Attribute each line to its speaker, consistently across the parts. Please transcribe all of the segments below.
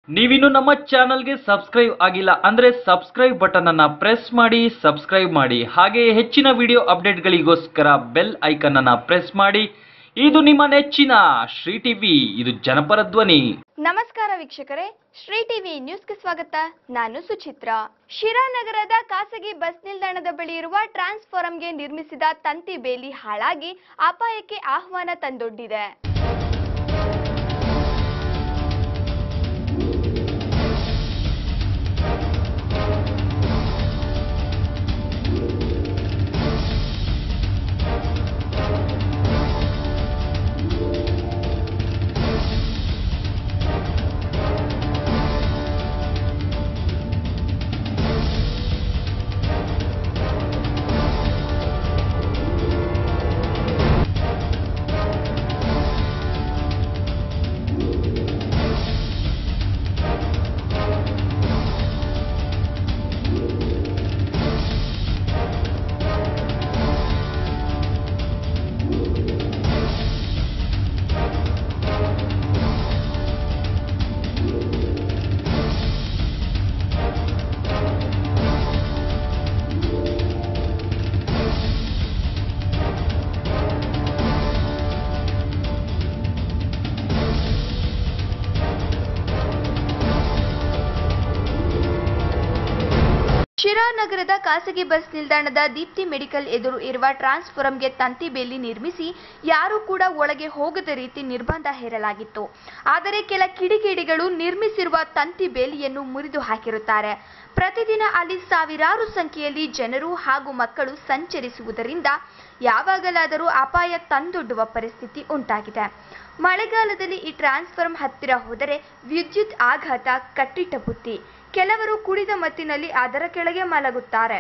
Speaker 1: ನೀವಿನ್ನು ನಮ್ಮ ಚಾನಲ್ಗೆ ಸಬ್ಸ್ಕ್ರೈಬ್ ಆಗಿಲ್ಲ ಅಂದ್ರೆ ಸಬ್ಸ್ಕ್ರೈಬ್ ಬಟನ್ ಅನ್ನ ಪ್ರೆಸ್ ಮಾಡಿ ಸಬ್ಸ್ಕ್ರೈಬ್ ಮಾಡಿ ಹಾಗೆ ಹೆಚ್ಚಿನ ವಿಡಿಯೋ ಅಪ್ಡೇಟ್ಗಳಿಗೋಸ್ಕರ ಬೆಲ್ ಐಕನ್ ಅನ್ನ ಪ್ರೆಸ್ ಮಾಡಿ ಇದು ನಿಮ್ಮ ನೆಚ್ಚಿನ ಶ್ರೀ ಟಿವಿ ಇದು ಜನಪರ ಧ್ವನಿ
Speaker 2: ನಮಸ್ಕಾರ ವೀಕ್ಷಕರೇ ಶ್ರೀ ಟಿವಿ ನ್ಯೂಸ್ಗೆ ಸ್ವಾಗತ ನಾನು ಸುಚಿತ್ರ ಶಿರಾನಗರದ ಖಾಸಗಿ ಬಸ್ ನಿಲ್ದಾಣದ ಬಳಿ ಇರುವ ಟ್ರಾನ್ಸ್ಫಾರಂಗೆ ನಿರ್ಮಿಸಿದ ತಂತಿ ಬೇಲಿ ಹಾಳಾಗಿ ಅಪಾಯಕ್ಕೆ ಆಹ್ವಾನ ತಂದೊಡ್ಡಿದೆ ಶಿರಾನಗರದ ಖಾಸಗಿ ಬಸ್ ನಿಲ್ದಾಣದ ದೀಪ್ತಿ ಮೆಡಿಕಲ್ ಎದುರು ಇರುವ ಟ್ರಾನ್ಸ್ಫಾರಂಗೆ ತಂತಿ ಬೇಲಿ ನಿರ್ಮಿಸಿ ಯಾರೂ ಕೂಡ ಒಳಗೆ ಹೋಗದ ರೀತಿ ನಿರ್ಬಂಧ ಹೇರಲಾಗಿತ್ತು ಆದರೆ ಕೆಲ ಕಿಡಿಗೇಡಿಗಳು ನಿರ್ಮಿಸಿರುವ ತಂತಿ ಬೇಲಿಯನ್ನು ಮುರಿದು ಹಾಕಿರುತ್ತಾರೆ ಪ್ರತಿದಿನ ಅಲ್ಲಿ ಸಾವಿರಾರು ಸಂಖ್ಯೆಯಲ್ಲಿ ಜನರು ಹಾಗೂ ಮಕ್ಕಳು ಸಂಚರಿಸುವುದರಿಂದ ಯಾವಾಗಲಾದರೂ ಅಪಾಯ ತಂದೊಡ್ಡುವ ಪರಿಸ್ಥಿತಿ ಉಂಟಾಗಿದೆ ಮಳೆಗಾಲದಲ್ಲಿ ಈ ಟ್ರಾನ್ಸ್ಫಾರ್ಮ್ ಹತ್ತಿರ ಹೋದರೆ ವಿದ್ಯುತ್ ಆಘಾತ ಕಟ್ಟಿಟ್ಟ ಬುತ್ತಿ ಕೆಲವರು ಕುಡಿದ ಮತ್ತಿನಲ್ಲಿ ಅದರ ಕೆಳಗೆ ಮಲಗುತ್ತಾರೆ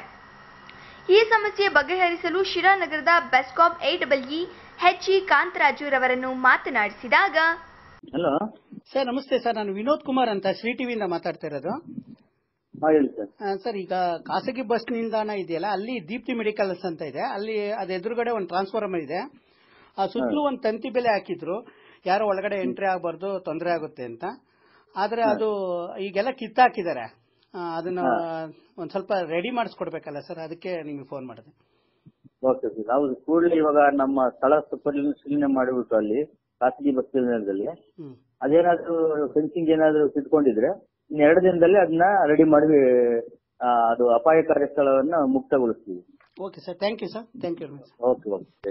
Speaker 2: ಈ ಸಮಸ್ಯೆ ಬಗೆಹರಿಸಲು ಶಿರಾನಗರದ BESCOM A double E H E ಕಾಂತರಾಜುರವರನ್ನು ಮಾತನಾಡಿಸಿದಾಗ
Speaker 3: ಹಲೋ
Speaker 4: ಸರ್ ನಮಸ್ತೆ ಸರ್ ನಾನು ವಿನೋದ್ ಕುಮಾರ್ ಅಂತ ಶ್ರೀ ಟಿವಿಯಿಂದ ಮಾತಾಡ್ತಾ ಇರೋದು
Speaker 3: ಹಾಂ ಹೇಳಿ ಸರ್
Speaker 4: ಆ, ಸರ್ ಈಗ ಖಾಸಗಿ ಬಸ್ ನಿಲ್ದಾಣ ಇದೆಯಲ್ಲ ಅಲ್ಲಿ ದೀಪ್ತಿ ಮೆಡಿಕಲ್ಸ್ ಅಂತ ಇದೆ ಅಲ್ಲಿ ಅದ ಎದುರುಗಡೆ ಒಂದು ಟ್ರಾನ್ಸ್ಫಾರ್ಮರ್ ಇದೆ ಆ ಸುತ್ತಲೂ ಒಂದು ತಂತಿ ಬೆಲೆ ಹಾಕಿದ್ರು ಯಾರು ಒಳಗಡೆ ಎಂಟ್ರಿ ಆಗಬಾರ್ದು ತೊಂದರೆ ಆಗುತ್ತೆ ಅಂತ ಆದ್ರೆ ಅದು ಈಗೆಲ್ಲ ಕಿತ್ತಾಕಿದ್ದಾರೆ ಆ, ಅದನ್ನ ಒಂದ್ ಸ್ವಲ್ಪ ರೆಡಿ ಮಾಡಿಸ್ಕೊಡ್ಬೇಕಲ್ಲ ಸರ್ ಅದಕ್ಕೆ ನಿಮಗೆ ಫೋನ್ ಮಾಡಿದೆ
Speaker 3: ಓಕೆ ಸರ್ ನಾವು ಕೂಡಲೇ ಇವಾಗ ನಮ್ಮ ಸ್ಥಳ ಪರಿಶೀಲನೆ ಮಾಡಿಬಿಟ್ಟು ಅಲ್ಲಿ ಖಾಸಗಿ ಬಸ್ ನಿಲ್ದಾಣದಲ್ಲಿ
Speaker 4: ಹ್ಮ್
Speaker 3: ಅದೇನಾದ್ರೂ ಫೆನ್ಸಿಂಗ್ ಏನಾದ್ರೂ ಕಿತ್ಕೊಂಡಿದ್ರೆ ಇನ್ನು ಎರಡು ದಿನದಲ್ಲಿ ಅದನ್ನ ರೆಡಿ ಮಾಡಿ ಆ, ಅದು ಅಪಾಯಕಾರಿ ಸ್ಥಳವನ್ನ ಮುಕ್ತಗೊಳಿಸ್ತೀವಿ
Speaker 4: okay sir thank you sir thank you
Speaker 3: okay okay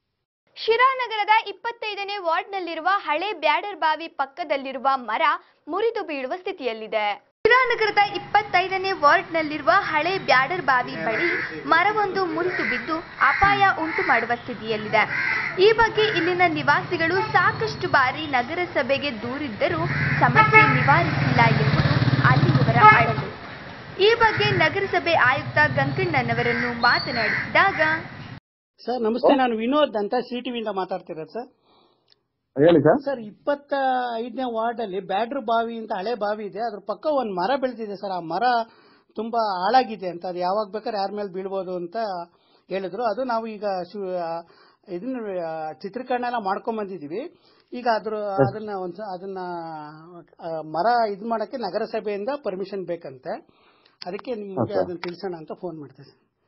Speaker 2: ಶಿರಾನಗರದ ಇಪ್ಪತ್ತೈದನೇ ವಾರ್ಡ್ನಲ್ಲಿರುವ ಹಳೆ ಬ್ಯಾಡರ್ ಬಾವಿ ಪಕ್ಕದಲ್ಲಿರುವ ಮರ ಮುರಿದು ಬೀಳುವ ಸ್ಥಿತಿಯಲ್ಲಿದೆ ಶಿರಾನಗರದ ಇಪ್ಪತ್ತೈದನೇ ವಾರ್ಡ್ನಲ್ಲಿರುವ ಹಳೆ ಬ್ಯಾಡರ್ ಬಾವಿ ಬಳಿ ಮರವೊಂದು ಮುರಿದು ಬಿದ್ದು ಅಪಾಯ ಉಂಟು ಮಾಡುವ ಸ್ಥಿತಿಯಲ್ಲಿದೆ ಈ ಬಗ್ಗೆ ಇಲ್ಲಿನ ನಿವಾಸಿಗಳು ಸಾಕಷ್ಟು ಬಾರಿ ನಗರಸಭೆಗೆ ದೂರಿದ್ದರೂ ಸಮಸ್ಯೆ ನಿವಾರಿಸಿಲ್ಲ ಎಂಬುದು ಅಲ್ಲಿಯವರ ಅಳಲು ಈ ಬಗ್ಗೆ ನಗರಸಭೆ ಆಯುಕ್ತ ಗಂಕಣ್ಣನವರನ್ನು ಮಾತನಾಡಿಸಿದಾಗ
Speaker 4: ಸರ್ ನಮಸ್ತೆ ನಾನು ವಿನೋದ್ ಅಂತ ಶ್ರೀ ಟಿವಿಯಿಂದ ಮಾತಾಡ್ತಿರೋದು ಸರ್
Speaker 3: ಹೇಳಿ ಸರ್
Speaker 4: ಸರ್ ಇಪ್ಪತ್ತ ಐದನೇ ವಾರ್ಡ್ ಅಲ್ಲಿ ಬ್ಯಾಡ್ರು ಬಾವಿ ಅಂತ ಹಳೆ ಬಾವಿ ಇದೆ ಅದ್ರ ಪಕ್ಕ ಒಂದ್ ಮರ ಬೆಳೆದಿದೆ ಸರ್ ಆ ಮರ ತುಂಬಾ ಹಾಳಾಗಿದೆ ಅಂತ ಅದು ಯಾವಾಗ ಬೇಕಾದ್ರೆ ಯಾರ ಮೇಲೆ ಬೀಳ್ಬೋದು ಅಂತ ಹೇಳಿದ್ರು ಅದು ನಾವು ಈಗ ಶು- ಆ, ಇದನ್ನ ಆ, ಚಿತ್ರೀಕರಣ ಎಲ್ಲ ಮಾಡ್ಕೊಂಡ್ ಬಂದಿದೀವಿ ಈಗ ಅದ್ರ ಅದನ್ನ ಒಂದ್ ಅದನ್ನ ಆ, ಮರ ಇದ್ ಮಾಡಕ್ಕೆ ನಗರಸಭೆಯಿಂದ ಪರ್ಮಿಷನ್ ಬೇಕಂತೆ ಅದಕ್ಕೆ ನಿಮ್ಗೆ ಅದನ್ನ ತಿಳಿಸೋಣ ಅಂತ ಫೋನ್ ಮಾಡ್ತೇನೆ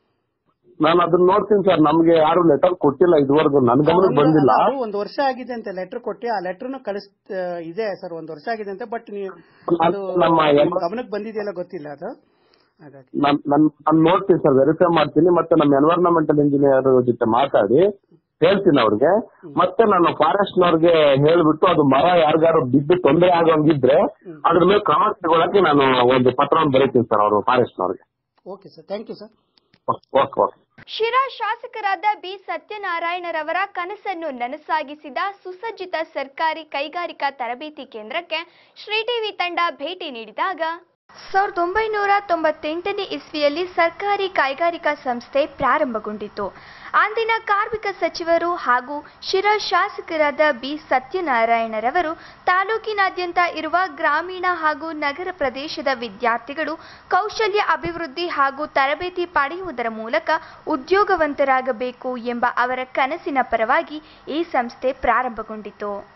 Speaker 5: ನಾನು ಅದನ್ನ ನೋಡ್ತೀನಿ ಸರ್ ನಮ್ಗೆ ಯಾರು ಲೆಟರ್ ಕೊಟ್ಟಿಲ್ಲ ಇದುವರೆಗೂ ನನ್ ಗಮನಕ್ಕೆ ಬಂದಿಲ್ಲ
Speaker 4: ಅದು ಒಂದು ವರ್ಷ ಆಗಿದೆ ಅಂತ ಲೆಟರ್ ಕೊಟ್ಟು ಆ ಲೆಟರ್ನು ಕಳಿಸ್ ಇದೆ ಸರ್ ಒಂದು ವರ್ಷ ಆಗಿದೆ ಅಂತ ಬಟ್ ನೀವು ಅದು
Speaker 5: ನಮ್ಮ
Speaker 4: ನಿಮ್ಮ
Speaker 5: ಎಲ್ಲ-
Speaker 4: ಗಮನಕ್ಕೆ ಬಂದಿದೆಯಲ್ಲ ಗೊತ್ತಿಲ್ಲ ಅದು ಹಾಗಾಗಿ
Speaker 5: ನಾನ್ ನಾನ್- ನಾನ್ ನೋಡ್ತೀನಿ ಸರ್ ವೆರಿಫೈ ಮಾಡ್ತೀನಿ ಮತ್ತೆ ನಮ್ಮ ಎನ್ವೈರನ್ಮೆಂಟಲ್ ಇಂಜಿನಿಯರ್ ಜೊತೆ ಮಾತಾಡಿ ಹೇಳ್ತೀನಿ ಅವ್ರಿಗೆ ಮತ್ತೆ ನಾನು ಫಾರೆಸ್ಟ್ ನವ್ರಿಗೆ ಹೇಳ್ಬಿಟ್ಟು ಅದು ಮರ ಯಾರಿಗಾರು ಬಿದ್ದು ತೊಂದರೆ ಆಗೋಂಗಿದ್ರೆ ಅದ್ರ ಮೇಲೆ ಕ್ರಮ ತಗೊಳಕ್ಕೆ ನಾನು ಒಂದು ಪತ್ರವನ್ನು ಬರೀತೀನಿ ಸರ್ ಅವರು ಫಾರೆಸ್ಟ್ ನವ್ರಿಗೆ
Speaker 4: okay sir thank you sir
Speaker 5: okay okay
Speaker 2: Sira ಶಾಸಕರಾದ ಬಿ ಸತ್ಯನಾರಾಯಣರವರ ಕನಸನ್ನು ನನಸಾಗಿಸಿದ ಸುಸಜ್ಜಿತ ಸರ್ಕಾರಿ ಕೈಗಾರಿಕಾ ತರಬೇತಿ ಕೇಂದ್ರಕ್ಕೆ ಶ್ರೀ ಟಿವಿ ತಂಡ ಭೇಟಿ ನೀಡಿದಾಗ ಸಾವಿರದ ಒಂಬೈನೂರ ತೊಂಬತ್ತೆಂಟನೇ ಇಸ್ವಿಯಲ್ಲಿ ಸರ್ಕಾರಿ ಕೈಗಾರಿಕಾ ಸಂಸ್ಥೆ ಪ್ರಾರಂಭಗೊಂಡಿತು ಅಂದಿನ ಕಾರ್ಮಿಕ ಸಚಿವರು ಹಾಗೂ ಶಿರಾ ಶಾಸಕರಾದ ಬಿ ಸತ್ಯನಾರಾಯಣರವರು ತಾಲೂಕಿನಾದ್ಯಂತ ಇರುವ ಗ್ರಾಮೀಣ ಹಾಗೂ ನಗರ ಪ್ರದೇಶದ ವಿದ್ಯಾರ್ಥಿಗಳು ಕೌಶಲ್ಯ ಅಭಿವೃದ್ಧಿ ಹಾಗೂ ತರಬೇತಿ ಪಡೆಯುವುದರ ಮೂಲಕ ಉದ್ಯೋಗವಂತರಾಗಬೇಕು ಎಂಬ ಅವರ ಕನಸಿನ ಪರವಾಗಿ ಈ ಸಂಸ್ಥೆ ಪ್ರಾರಂಭಗೊಂಡಿತು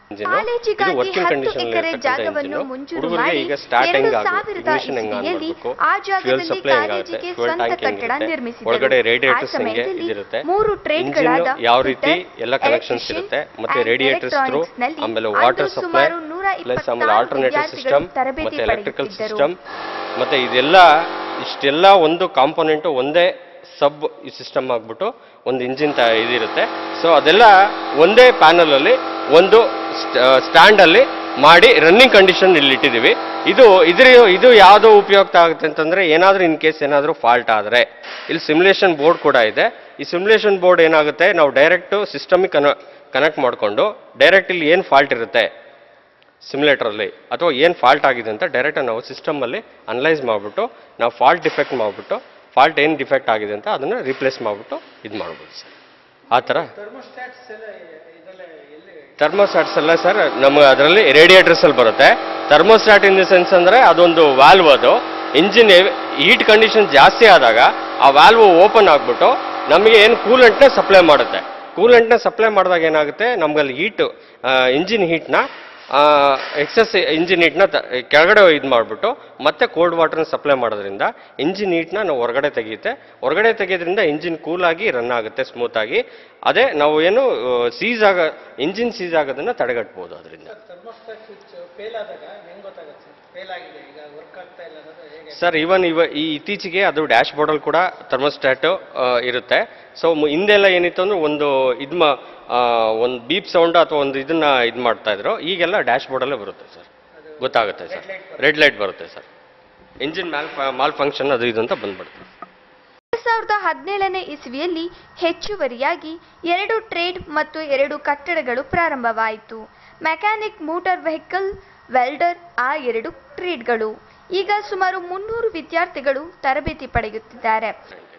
Speaker 6: engine. ಇದು
Speaker 2: ಕಾಲೇಜಿಗಾಗಿ
Speaker 6: ವರ್ಕಿಂಗ್
Speaker 2: ಹತ್ತು
Speaker 6: ಕಂಡೀಷನ್
Speaker 2: ಎಕರೆ ಜಾಗವನ್ನು ಮುಂಜೂರು
Speaker 6: ಹುಡುಗರಿಗೆ
Speaker 2: ಮಾಡಿ
Speaker 6: ಈಗ ಸ್ಟಾರ್ಟ್
Speaker 2: ಎರಡು
Speaker 6: ಹೆಂಗ್
Speaker 2: ಸಾವಿರದ
Speaker 6: ignition ಹೆಂಗ್ ಆನ್
Speaker 2: ಇಸವಿಯಲ್ಲಿ
Speaker 6: ಮಾಡ್ಬೇಕು
Speaker 2: ಆ
Speaker 6: ಫ್ಯೂಯಲ್
Speaker 2: ಜಾಗದಲ್ಲಿ
Speaker 6: ಸಪ್ಲೈ ಹೆಂಗಾಗುತ್ತೆ
Speaker 2: ಕಾಲೇಜಿಗೆ
Speaker 6: ಫ್ಯೂಯಲ್
Speaker 2: ಸ್ವಂತ
Speaker 6: ಟ್ಯಾಂಕ್
Speaker 2: ಕಟ್ಟಡ
Speaker 6: ಹೆಂಗಿರುತ್ತೆ
Speaker 2: ನಿರ್ಮಿಸಿದರು
Speaker 6: ಒಳಗಡೆ
Speaker 2: ಆ
Speaker 6: ರೇಡಿಯೇಟರ್ಸ್ ಹೆಂಗೆ
Speaker 2: ಸಮಯದಲ್ಲಿ
Speaker 6: ಇದಿರುತ್ತೆ
Speaker 2: ಮೂರು ಟ್ರೇಡ್ಗಳಾದ
Speaker 6: ಇಂಜಿನ್ ಯಾವ ರೀತಿ
Speaker 2: fitter,
Speaker 6: ಎಲ್ಲ ಕನೆಕ್ಷನ್ಸ್
Speaker 2: electrician
Speaker 6: ಇರುತ್ತೆ ಮತ್ತೆ
Speaker 2: and
Speaker 6: ರೇಡಿಯೇಟರ್ಸ್ ಥ್ರೂ
Speaker 2: electronics ನಲ್ಲಿ
Speaker 6: ಆಮೇಲೆ
Speaker 2: ಅಂದು
Speaker 6: ವಾಟರ್ ಸಪ್ಲೈ
Speaker 2: ಸುಮಾರು ನೂರ
Speaker 6: ಪ್ಲಸ್ ಆಮೇಲೆ
Speaker 2: ಇಪ್ಪತ್ತಾರು
Speaker 6: ಆಲ್ಟರ್ನೇಟಿವ್
Speaker 2: ವಿದ್ಯಾರ್ಥಿಗಳು
Speaker 6: ಸಿಸ್ಟಮ್
Speaker 2: ತರಬೇತಿ
Speaker 6: ಮತ್ತೆ ಎಲೆಕ್ಟ್ರಿಕಲ್
Speaker 2: ಪಡೆಯುತ್ತಿದ್ದರು.
Speaker 6: ಸಿಸ್ಟಮ್ ಮತ್ತೆ ಇದೆಲ್ಲ ಇಷ್ಟೆಲ್ಲ ಒಂದು ಕಾಂಪೋನೆಂಟ್ ಒಂದೇ ಸಬ್ ಸಿಸ್ಟಮ್ ಆಗ್ಬಿಟ್ಟು ಒಂದು ಇಂಜಿನ್ ಇದಿರುತ್ತೆ ಸೊ ಅದೆಲ್ಲ ಒಂದೇ ಪ್ಯಾನಲ್ ಅಲ್ಲಿ ಒಂದು ಸ್ಟ್ಯಾಂಡ್ ಅಲ್ಲಿ ಮಾಡಿ ರನ್ನಿಂಗ್ ಕಂಡೀಷನ್ ಇಲ್ಲಿ ಇಟ್ಟಿದ್ದೀವಿ ಇದು ಇದ್ರ ಇದು ಯಾವುದು ಉಪಯುಕ್ತ ಆಗುತ್ತೆ ಅಂತಂದ್ರೆ ಏನಾದ್ರೂ ಇನ್ ಕೇಸ್ ಏನಾದ್ರೂ ಫಾಲ್ಟ್ ಆದ್ರೆ ಇಲ್ಲಿ ಸಿಮ್ಯುಲೇಷನ್ ಬೋರ್ಡ್ ಕೂಡ ಇದೆ ಈ ಸಿಮ್ಯುಲೇಷನ್ ಬೋರ್ಡ್ ಏನಾಗುತ್ತೆ ನಾವು ಡೈರೆಕ್ಟ್ ಸಿಸ್ಟಮಿಗೆ ಕನ ಕನೆಕ್ಟ್ ಮಾಡಿಕೊಂಡು ಡೈರೆಕ್ಟ್ ಇಲ್ಲಿ ಏನು ಫಾಲ್ಟ್ ಇರುತ್ತೆ ಸಿಮ್ಯುಲೇಟರಲ್ಲಿ ಅಥವಾ ಏನು ಫಾಲ್ಟ್ ಆಗಿದೆ ಅಂತ ಡೈರೆಕ್ಟ್ ನಾವು ಸಿಸ್ಟಮಲ್ಲಿ ಅನಲೈಸ್ ಮಾಡಿಬಿಟ್ಟು ನಾವು ಫಾಲ್ಟ್ ಡಿಫೆಕ್ಟ್ ಮಾಡಿಬಿಟ್ಟು ಫಾಲ್ಟ್ ಏನು ಡಿಫೆಕ್ಟ್ ಆಗಿದೆ ಅಂತ ಅದನ್ನು ರಿಪ್ಲೇಸ್ ಮಾಡಿಬಿಟ್ಟು ಇದು ಮಾಡ್ಬೋದು ಸರ್ ಆ ಥರ ಥರ್ಮೋಸ್ಟಾಟ್ಸ್ ಎಲ್ಲ ಸರ್ ನಮ್ಮ ಅದರಲ್ಲಿ ರೇಡಿಯೇಟರ್ಸ್ ಅಲ್ಲಿ ಬರುತ್ತೆ ಥರ್ಮೋಸ್ಟಾಟ್ ಇನ್ ದಿ ಸೆನ್ಸ್ ಅಂದ್ರೆ ಅದೊಂದು ವಾಲ್ವ್ ಅದು ಇಂಜಿನ್ ಹೀಟ್ ಕಂಡೀಷನ್ ಜಾಸ್ತಿ ಆದಾಗ ಆ ವಾಲ್ವ್ ಓಪನ್ ಆಗ್ಬಿಟ್ಟು ನಮಗೆ ಏನು ಕೂಲೆಂಟ್ನ ಸಪ್ಲೈ ಮಾಡುತ್ತೆ ಕೂಲೆಂಟ್ನ ಸಪ್ಲೈ ಮಾಡಿದಾಗ ಏನಾಗುತ್ತೆ ನಮ್ಗಲ್ಲಿ ಹೀಟ್ ಇಂಜಿನ್ ಹೀಟ್ನ ಎಕ್ಸಸ್ ಇಂಜಿನ್ ಹೀಟ್ನ ಕೆಳಗಡೆ ಇದು ಮಾಡಿಬಿಟ್ಟು ಮತ್ತೆ ಕೋಲ್ಡ್ ವಾಟರ್ನ ಸಪ್ಲೈ ಮಾಡೋದ್ರಿಂದ ಇಂಜಿನ್ ಹೀಟ್ನ ನಾವು ಹೊರಗಡೆ ತೆಗೆಯುತ್ತೆ ಹೊರಗಡೆ ತೆಗೆಯೋದ್ರಿಂದ ಇಂಜಿನ್ ಕೂಲ್ ಆಗಿ ರನ್ ಆಗುತ್ತೆ ಸ್ಮೂತ್ ಆಗಿ ಅದೇ ನಾವು ಏನು ಸೀಸ್ ಆಗ ಇಂಜಿನ್ ಸೀಸ್ ಆಗೋದನ್ನ ತಡೆಗಟ್ಬೋದು ಅದರಿಂದ ಸರ್ ಇವನ್ ಇವ ಈ ಇತ್ತೀಚೆಗೆ ಅದು ಡ್ಯಾಶ್ ಬೋರ್ಡಲ್ಲಿ ಕೂಡ ಥರ್ಮೋಸ್ಟ್ಯಾಟ್ ಇರುತ್ತೆ ಸೊ ಹಿಂದೆಲ್ಲ ಏನಿತ್ತು ಅಂದ್ರೆ ಒಂದು ಇದು ಮಾ ಒಂದು ಬೀಪ್ ಸೌಂಡ್ ಅಥವಾ ಒಂದು ಇದನ್ನ ಇದು ಮಾಡ್ತಾ ಇದ್ರು ಈಗೆಲ್ಲ ಡ್ಯಾಶ್ ಬೋರ್ಡಲ್ಲೇ ಬರುತ್ತೆ ಸರ್ ಗೊತ್ತಾಗುತ್ತೆ ಸರ್ ರೆಡ್ ಲೈಟ್ ಬರುತ್ತೆ sir engine mal malfunction ಅದು ಇದು ಅಂತ ಬಂದ್ಬಿಡುತ್ತೆ
Speaker 2: ಎರಡ್ ಸಾವಿರದ ಹದಿನೇಳನೇ ಇಸವಿಯಲ್ಲಿ ಹೆಚ್ಚುವರಿಯಾಗಿ ಎರಡು ಟ್ರೇಡ್ ಮತ್ತು ಎರಡು ಕಟ್ಟಡಗಳು ಪ್ರಾರಂಭವಾಯಿತು ಮೆಕ್ಯಾನಿಕ್ ಮೋಟಾರ್ ವೆಹಿಕಲ್ ವೆಲ್ಡರ್ ಆ ಎರಡು ಟ್ರೇಡ್ಗಳು ಈಗ ಸುಮಾರು ಮುನ್ನೂರು ವಿದ್ಯಾರ್ಥಿಗಳು ತರಬೇತಿ ಪಡೆಯುತ್ತಿದ್ದಾರೆ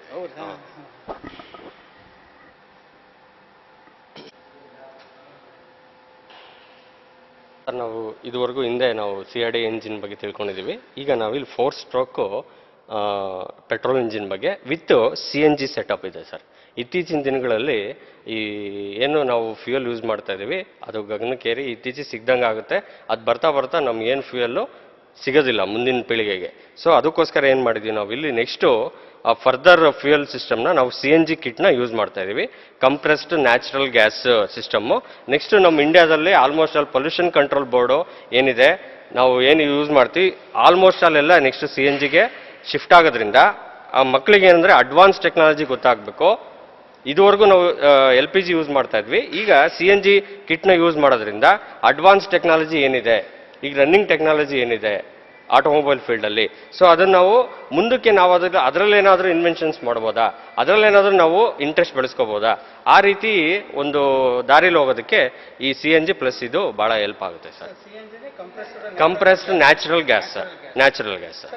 Speaker 6: ಸರ್ ನಾವು ಇದುವರೆಗೂ ಹಿಂದೆ ನಾವು ಸಿ ಆರ್ ಡಿ ಇಂಜಿನ್ ಬಗ್ಗೆ ತಿಳ್ಕೊಂಡಿದ್ದೀವಿ ಈಗ ನಾವು ಇಲ್ಲಿ ಫೋರ್ ಸ್ಟ್ರೋಕು ಪೆಟ್ರೋಲ್ ಇಂಜಿನ್ ಬಗ್ಗೆ with C N G setup ಇದೆ ಸರ್ ಇತ್ತೀಚಿನ ದಿನಗಳಲ್ಲಿ ಈ ಏನು ನಾವು ಫ್ಯೂಯಲ್ ಯೂಸ್ ಮಾಡ್ತಾ ಇದ್ದೀವಿ ಅದು ಗಗನಕ್ಕೇರಿ ಇತ್ತೀಚೆಗೆ ಸಿಗ್ದಂಗೆ ಆಗುತ್ತೆ ಅದು ಬರ್ತಾ ಬರ್ತಾ ನಮ್ಗೆ ಏನು ಫ್ಯೂಯಲ್ಲು ಸಿಗೋದಿಲ್ಲ ಮುಂದಿನ ಪೀಳಿಗೆಗೆ ಸೊ ಅದಕ್ಕೋಸ್ಕರ ಏನು ಮಾಡಿದ್ವಿ ನಾವು ಇಲ್ಲಿ ನೆಕ್ಸ್ಟು ಫರ್ದರ್ ಫ್ಯೂಯಲ್ ಸಿಸ್ಟಮ್ನ ನಾವು ಸಿ ಎನ್ ಜಿ ಕಿಟ್ನ ಯೂಸ್ ಮಾಡ್ತಾ ಇದ್ದೀವಿ compressed natural gas system next ನಮ್ಮ ಇಂಡಿಯಾದಲ್ಲಿ almost all pollution control board ಏನಿದೆ ನಾವು ಏನು ಯೂಸ್ ಮಾಡ್ತೀವಿ ಆಲ್ಮೋಸ್ಟ್ ಅಲ್ಲೆಲ್ಲ ನೆಕ್ಸ್ಟ್ ಸಿ ಎನ್ ಜಿಗೆ ಶಿಫ್ಟ್ ಆಗೋದ್ರಿಂದ ಆ ಮಕ್ಕಳಿಗೆ ಏನಂದರೆ ಅಡ್ವಾನ್ಸ್ ಟೆಕ್ನಾಲಜಿ ಗೊತ್ತಾಗಬೇಕು ಇದುವರೆಗೂ ನಾವು ಎಲ್ ಪಿ ಜಿ ಯೂಸ್ ಮಾಡ್ತಾ ಇದ್ವಿ ಈಗ ಸಿ ಎನ್ ಜಿ ಕಿಟ್ನ ಯೂಸ್ ಮಾಡೋದ್ರಿಂದ ಅಡ್ವಾನ್ಸ್ ಟೆಕ್ನಾಲಜಿ ಏನಿದೆ ಈಗ ರನ್ನಿಂಗ್ ಟೆಕ್ನಾಲಜಿ ಏನಿದೆ ಆಟೋಮೊಬೈಲ್ ಫೀಲ್ಡಲ್ಲಿ ಸೊ ಅದನ್ನು ನಾವು ಮುಂದಕ್ಕೆ ನಾವು ಅದ್ರ ಅದರಲ್ಲೇನಾದರೂ ಇನ್ವೆನ್ಷನ್ಸ್ ಮಾಡ್ಬೋದಾ ಅದರಲ್ಲೇನಾದರೂ ನಾವು ಇಂಟ್ರೆಸ್ಟ್ ಬೆಳೆಸ್ಕೋಬೋದಾ ಆ ರೀತಿ ಒಂದು ದಾರಿಲಿ ಹೋಗೋದಕ್ಕೆ ಈ ಸಿ ಎನ್ ಜಿ ಪ್ಲಸ್ ಇದು ಭಾಳ ಹೆಲ್ಪ್ ಆಗುತ್ತೆ sir compressed natural gas sir natural gas sir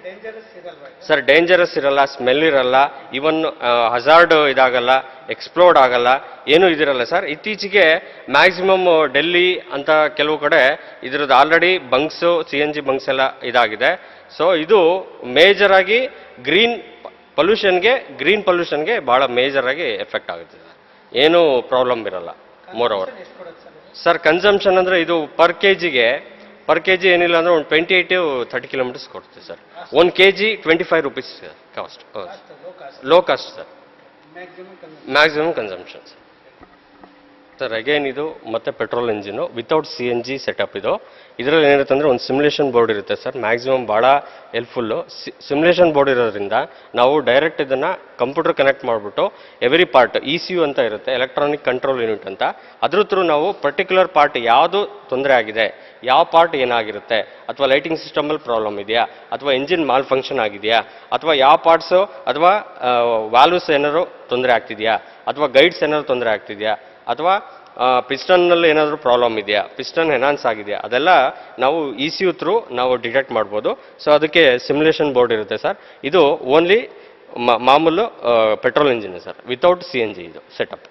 Speaker 6: sir dangerous ಇರಲ್ಲ ಸ್ಮೆಲ್ ಇರಲ್ಲ ಇವನ್ ಹಜಾರ್ಡ್ ಇದಾಗಲ್ಲ ಎಕ್ಸ್ಪ್ಲೋರ್ಡ್ ಆಗಲ್ಲ ಏನೂ ಇದಿರಲ್ಲ ಸರ್ ಇತ್ತೀಚೆಗೆ ಮ್ಯಾಕ್ಸಿಮಮ್ ಡೆಲ್ಲಿ ಅಂತ ಕೆಲವು ಕಡೆ ಇದ್ರದ್ದು already bunks C N G bunks ಎಲ್ಲ ಇದಾಗಿದೆ ಸೊ ಇದು ಮೇಜರ್ ಆಗಿ ಗ್ರೀನ್ ಪೊಲ್ಯೂಷನ್ಗೆ ಗ್ರೀನ್ ಪೊಲ್ಯೂಷನ್ಗೆ ಭಾಳ ಮೇಜರ್ ಆಗಿ ಎಫೆಕ್ಟ್ ಆಗುತ್ತೆ ಸರ್ ಏನೂ ಪ್ರಾಬ್ಲಮ್ ಇರಲ್ಲ ಮೋರ್ ಓವರ್ ಸರ್ ಕನ್ಸಂಪ್ಷನ್ ಅಂದರೆ ಇದು ಪರ್ ಕೆ ಜಿಗೆ ಪರ್ ಕೆ ಜಿ ಏನಿಲ್ಲ ಅಂದ್ರೆ ಒಂದು ಟ್ವೆಂಟಿ ಏಯ್ಟ್ ಥರ್ಟಿ ಕಿಲೋಮೀಟರ್ಸ್ ಕೊಡ್ತೀವಿ ಸರ್ ಒಂದು K G twenty five rupees cost low cost sir maximum consumption sir sir again ಇದು ಮತ್ತೆ petrol engine without C N G setup ಇದು ಇದರಲ್ಲಿ ಏನಿರುತ್ತೆ ಅಂದರೆ ಒಂದು ಸಿಮ್ಯುಲೇಷನ್ ಬೋರ್ಡ್ ಇರುತ್ತೆ ಸರ್ ಮ್ಯಾಕ್ಸಿಮಮ್ ಭಾಳ ಹೆಲ್ಪ್ಫುಲ್ಲು ಸಿಮ್ಯುಲೇಷನ್ ಬೋರ್ಡ್ ಇರೋದ್ರಿಂದ ನಾವು ಡೈರೆಕ್ಟ್ ಇದನ್ನು ಕಂಪ್ಯೂಟರ್ ಕನೆಕ್ಟ್ ಮಾಡಿಬಿಟ್ಟು every part E C U ಅಂತ ಇರುತ್ತೆ ಎಲೆಕ್ಟ್ರಾನಿಕ್ ಕಂಟ್ರೋಲ್ ಯೂನಿಟ್ ಅಂತ ಅದ್ರ ಥ್ರೂ ನಾವು ಪರ್ಟಿಕ್ಯುಲರ್ ಪಾರ್ಟ್ ಯಾವುದು ತೊಂದರೆ ಆಗಿದೆ ಯಾವ ಪಾರ್ಟ್ ಏನಾಗಿರುತ್ತೆ ಅಥವಾ ಲೈಟಿಂಗ್ ಸಿಸ್ಟಮಲ್ಲಿ ಪ್ರಾಬ್ಲಮ್ ಇದೆಯಾ ಅಥವಾ ಇಂಜಿನ್ ಮಾಲ್ ಫಂಕ್ಷನ್ ಆಗಿದೆಯಾ ಅಥವಾ ಯಾವ ಪಾರ್ಟ್ಸು ಅಥವಾ ವಾಲ್ವ್ಸ್ ಏನಾದ್ರು ತೊಂದರೆ ಆಗ್ತಿದೆಯಾ ಅಥವಾ ಗೈಡ್ಸ್ ಏನಾದ್ರು ತೊಂದರೆ ಆಗ್ತಿದೆಯಾ ಅಥವಾ ಪಿಸ್ಟನ್ನಲ್ಲಿ ಏನಾದರೂ ಪ್ರಾಬ್ಲಮ್ ಇದೆಯಾ ಪಿಸ್ಟನ್ ಎನಾನ್ಸ್ ಆಗಿದೆಯಾ ಅದೆಲ್ಲ ನಾವು ಇ ಸಿ ಯು ಥ್ರೂ ನಾವು ಡಿಟೆಕ್ಟ್ ಮಾಡ್ಬೋದು ಸೊ ಅದಕ್ಕೆ ಸಿಮ್ಯುಲೇಷನ್ ಬೋರ್ಡ್ ಇರುತ್ತೆ ಸರ್ ಇದು ಓನ್ಲಿ ಮಾಮೂಲು petrol engine sir without C N G ಇದು setup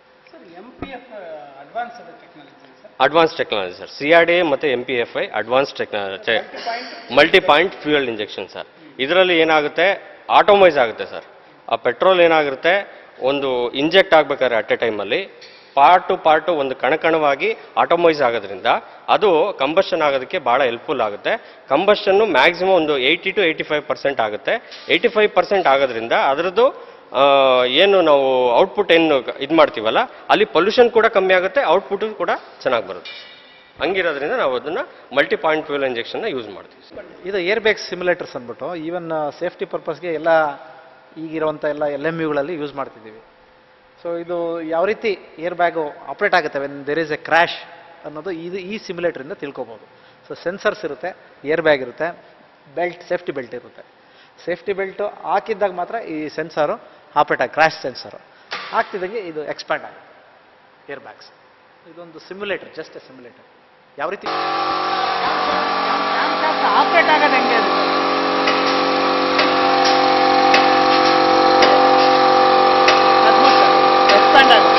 Speaker 6: advance technology sir C R D ಮತ್ತು M P F I advance technology multi point fuel injection sir ಇದರಲ್ಲಿ ಏನಾಗುತ್ತೆ ಆಟೋಮೈಸ್ ಆಗುತ್ತೆ ಸರ್ ಆ ಪೆಟ್ರೋಲ್ ಏನಾಗುತ್ತೆ ಒಂದು ಇಂಜೆಕ್ಟ್ ಆಗ್ಬೇಕಾದ್ರೆ ಅಟ್ ಎ ಟೈಮಲ್ಲಿ ಪಾರ್ಟು ಪಾರ್ಟು ಒಂದು ಕಣಕಣವಾಗಿ ಆಟೋಮೈಸ್ ಆಗೋದ್ರಿಂದ ಅದು ಕಂಬಷನ್ ಆಗೋದಕ್ಕೆ ಭಾಳ ಹೆಲ್ಪ್ಫುಲ್ ಆಗುತ್ತೆ ಕಂಬಷನ್ನು ಮ್ಯಾಕ್ಸಿಮಮ್ ಒಂದು eighty to eighty five percent ಆಗುತ್ತೆ ಏಯ್ಟಿ ಫೈವ್ ಪರ್ಸೆಂಟ್ ಆಗೋದ್ರಿಂದ ಅದರದ್ದು ಆ, ಏನು ನಾವು ಔಟ್ಪುಟ್ ಏನು ಇದು ಮಾಡ್ತೀವಲ್ಲ ಅಲ್ಲಿ ಪೊಲ್ಯೂಷನ್ ಕೂಡ ಕಮ್ಮಿ ಆಗುತ್ತೆ ಔಟ್ಪುಟ್ ಕೂಡ ಚೆನ್ನಾಗಿ ಬರುತ್ತೆ ಹಂಗಿರೋದ್ರಿಂದ ನಾವು ಅದನ್ನು ಮಲ್ಟಿ ಪಾಯಿಂಟ್ ಫ್ಯೂಲ್ ಇಂಜೆಕ್ಷನ್ನ ಯೂಸ್ ಮಾಡ್ತೀವಿ
Speaker 7: ಇದು ಏರ್ ಬ್ಯಾಗ್ ಸಿಮ್ಯುಲೇಟರ್ಸ್ ಅಂದ್ಬಿಟ್ಟು ಈವನ್ ಸೇಫ್ಟಿ ಪರ್ಪಸ್ಗೆ ಎಲ್ಲ ಈಗಿರುವಂಥ ಎಲ್ಲ ಎಲ್ ಎಮ್ ಯುಗಳಲ್ಲಿ ಯೂಸ್ ಮಾಡ್ತಿದ್ದೀವಿ ಸೊ ಇದು ಯಾವ ರೀತಿ ಏರ್ ಬ್ಯಾಗು ಆಪ್ರೇಟ್ ಆಗುತ್ತೆ when there is a crash ಅನ್ನೋದು ಇದು ಈ ಸಿಮ್ಯುಲೇಟರಿಂದ ತಿಳ್ಕೊಬೋದು ಸೊ ಸೆನ್ಸರ್ಸ್ ಇರುತ್ತೆ ಏರ್ ಬ್ಯಾಗ್ ಇರುತ್ತೆ ಬೆಲ್ಟ್ ಸೇಫ್ಟಿ ಬೆಲ್ಟ್ ಇರುತ್ತೆ ಸೇಫ್ಟಿ ಬೆಲ್ಟು ಹಾಕಿದ್ದಾಗ ಮಾತ್ರ ಈ ಸೆನ್ಸರು ಆಪ್ರೇಟ್ ಆಗಿ ಕ್ರ್ಯಾಶ್ ಸೆನ್ಸರು ಹಾಕ್ತಿದ್ದಂಗೆ ಇದು ಎಕ್ಸ್ಪ್ಯಾಂಡ್ ಆಗುತ್ತೆ ಏರ್ ಬ್ಯಾಗ್ಸ್ ಇದೊಂದು ಸಿಮ್ಯುಲೇಟರ್ ಜಸ್ಟ್ ಎ ಸಿಮ್ಯುಲೇಟರ್ ಯಾವ ರೀತಿ
Speaker 4: ಆಪ್ರೇಟ್ ಆಗೋದು ಹೆಂಗೆ ಅದು ಎಕ್ಸ್ಪ್ಯಾಂಡ್ ಆಗುತ್ತೆ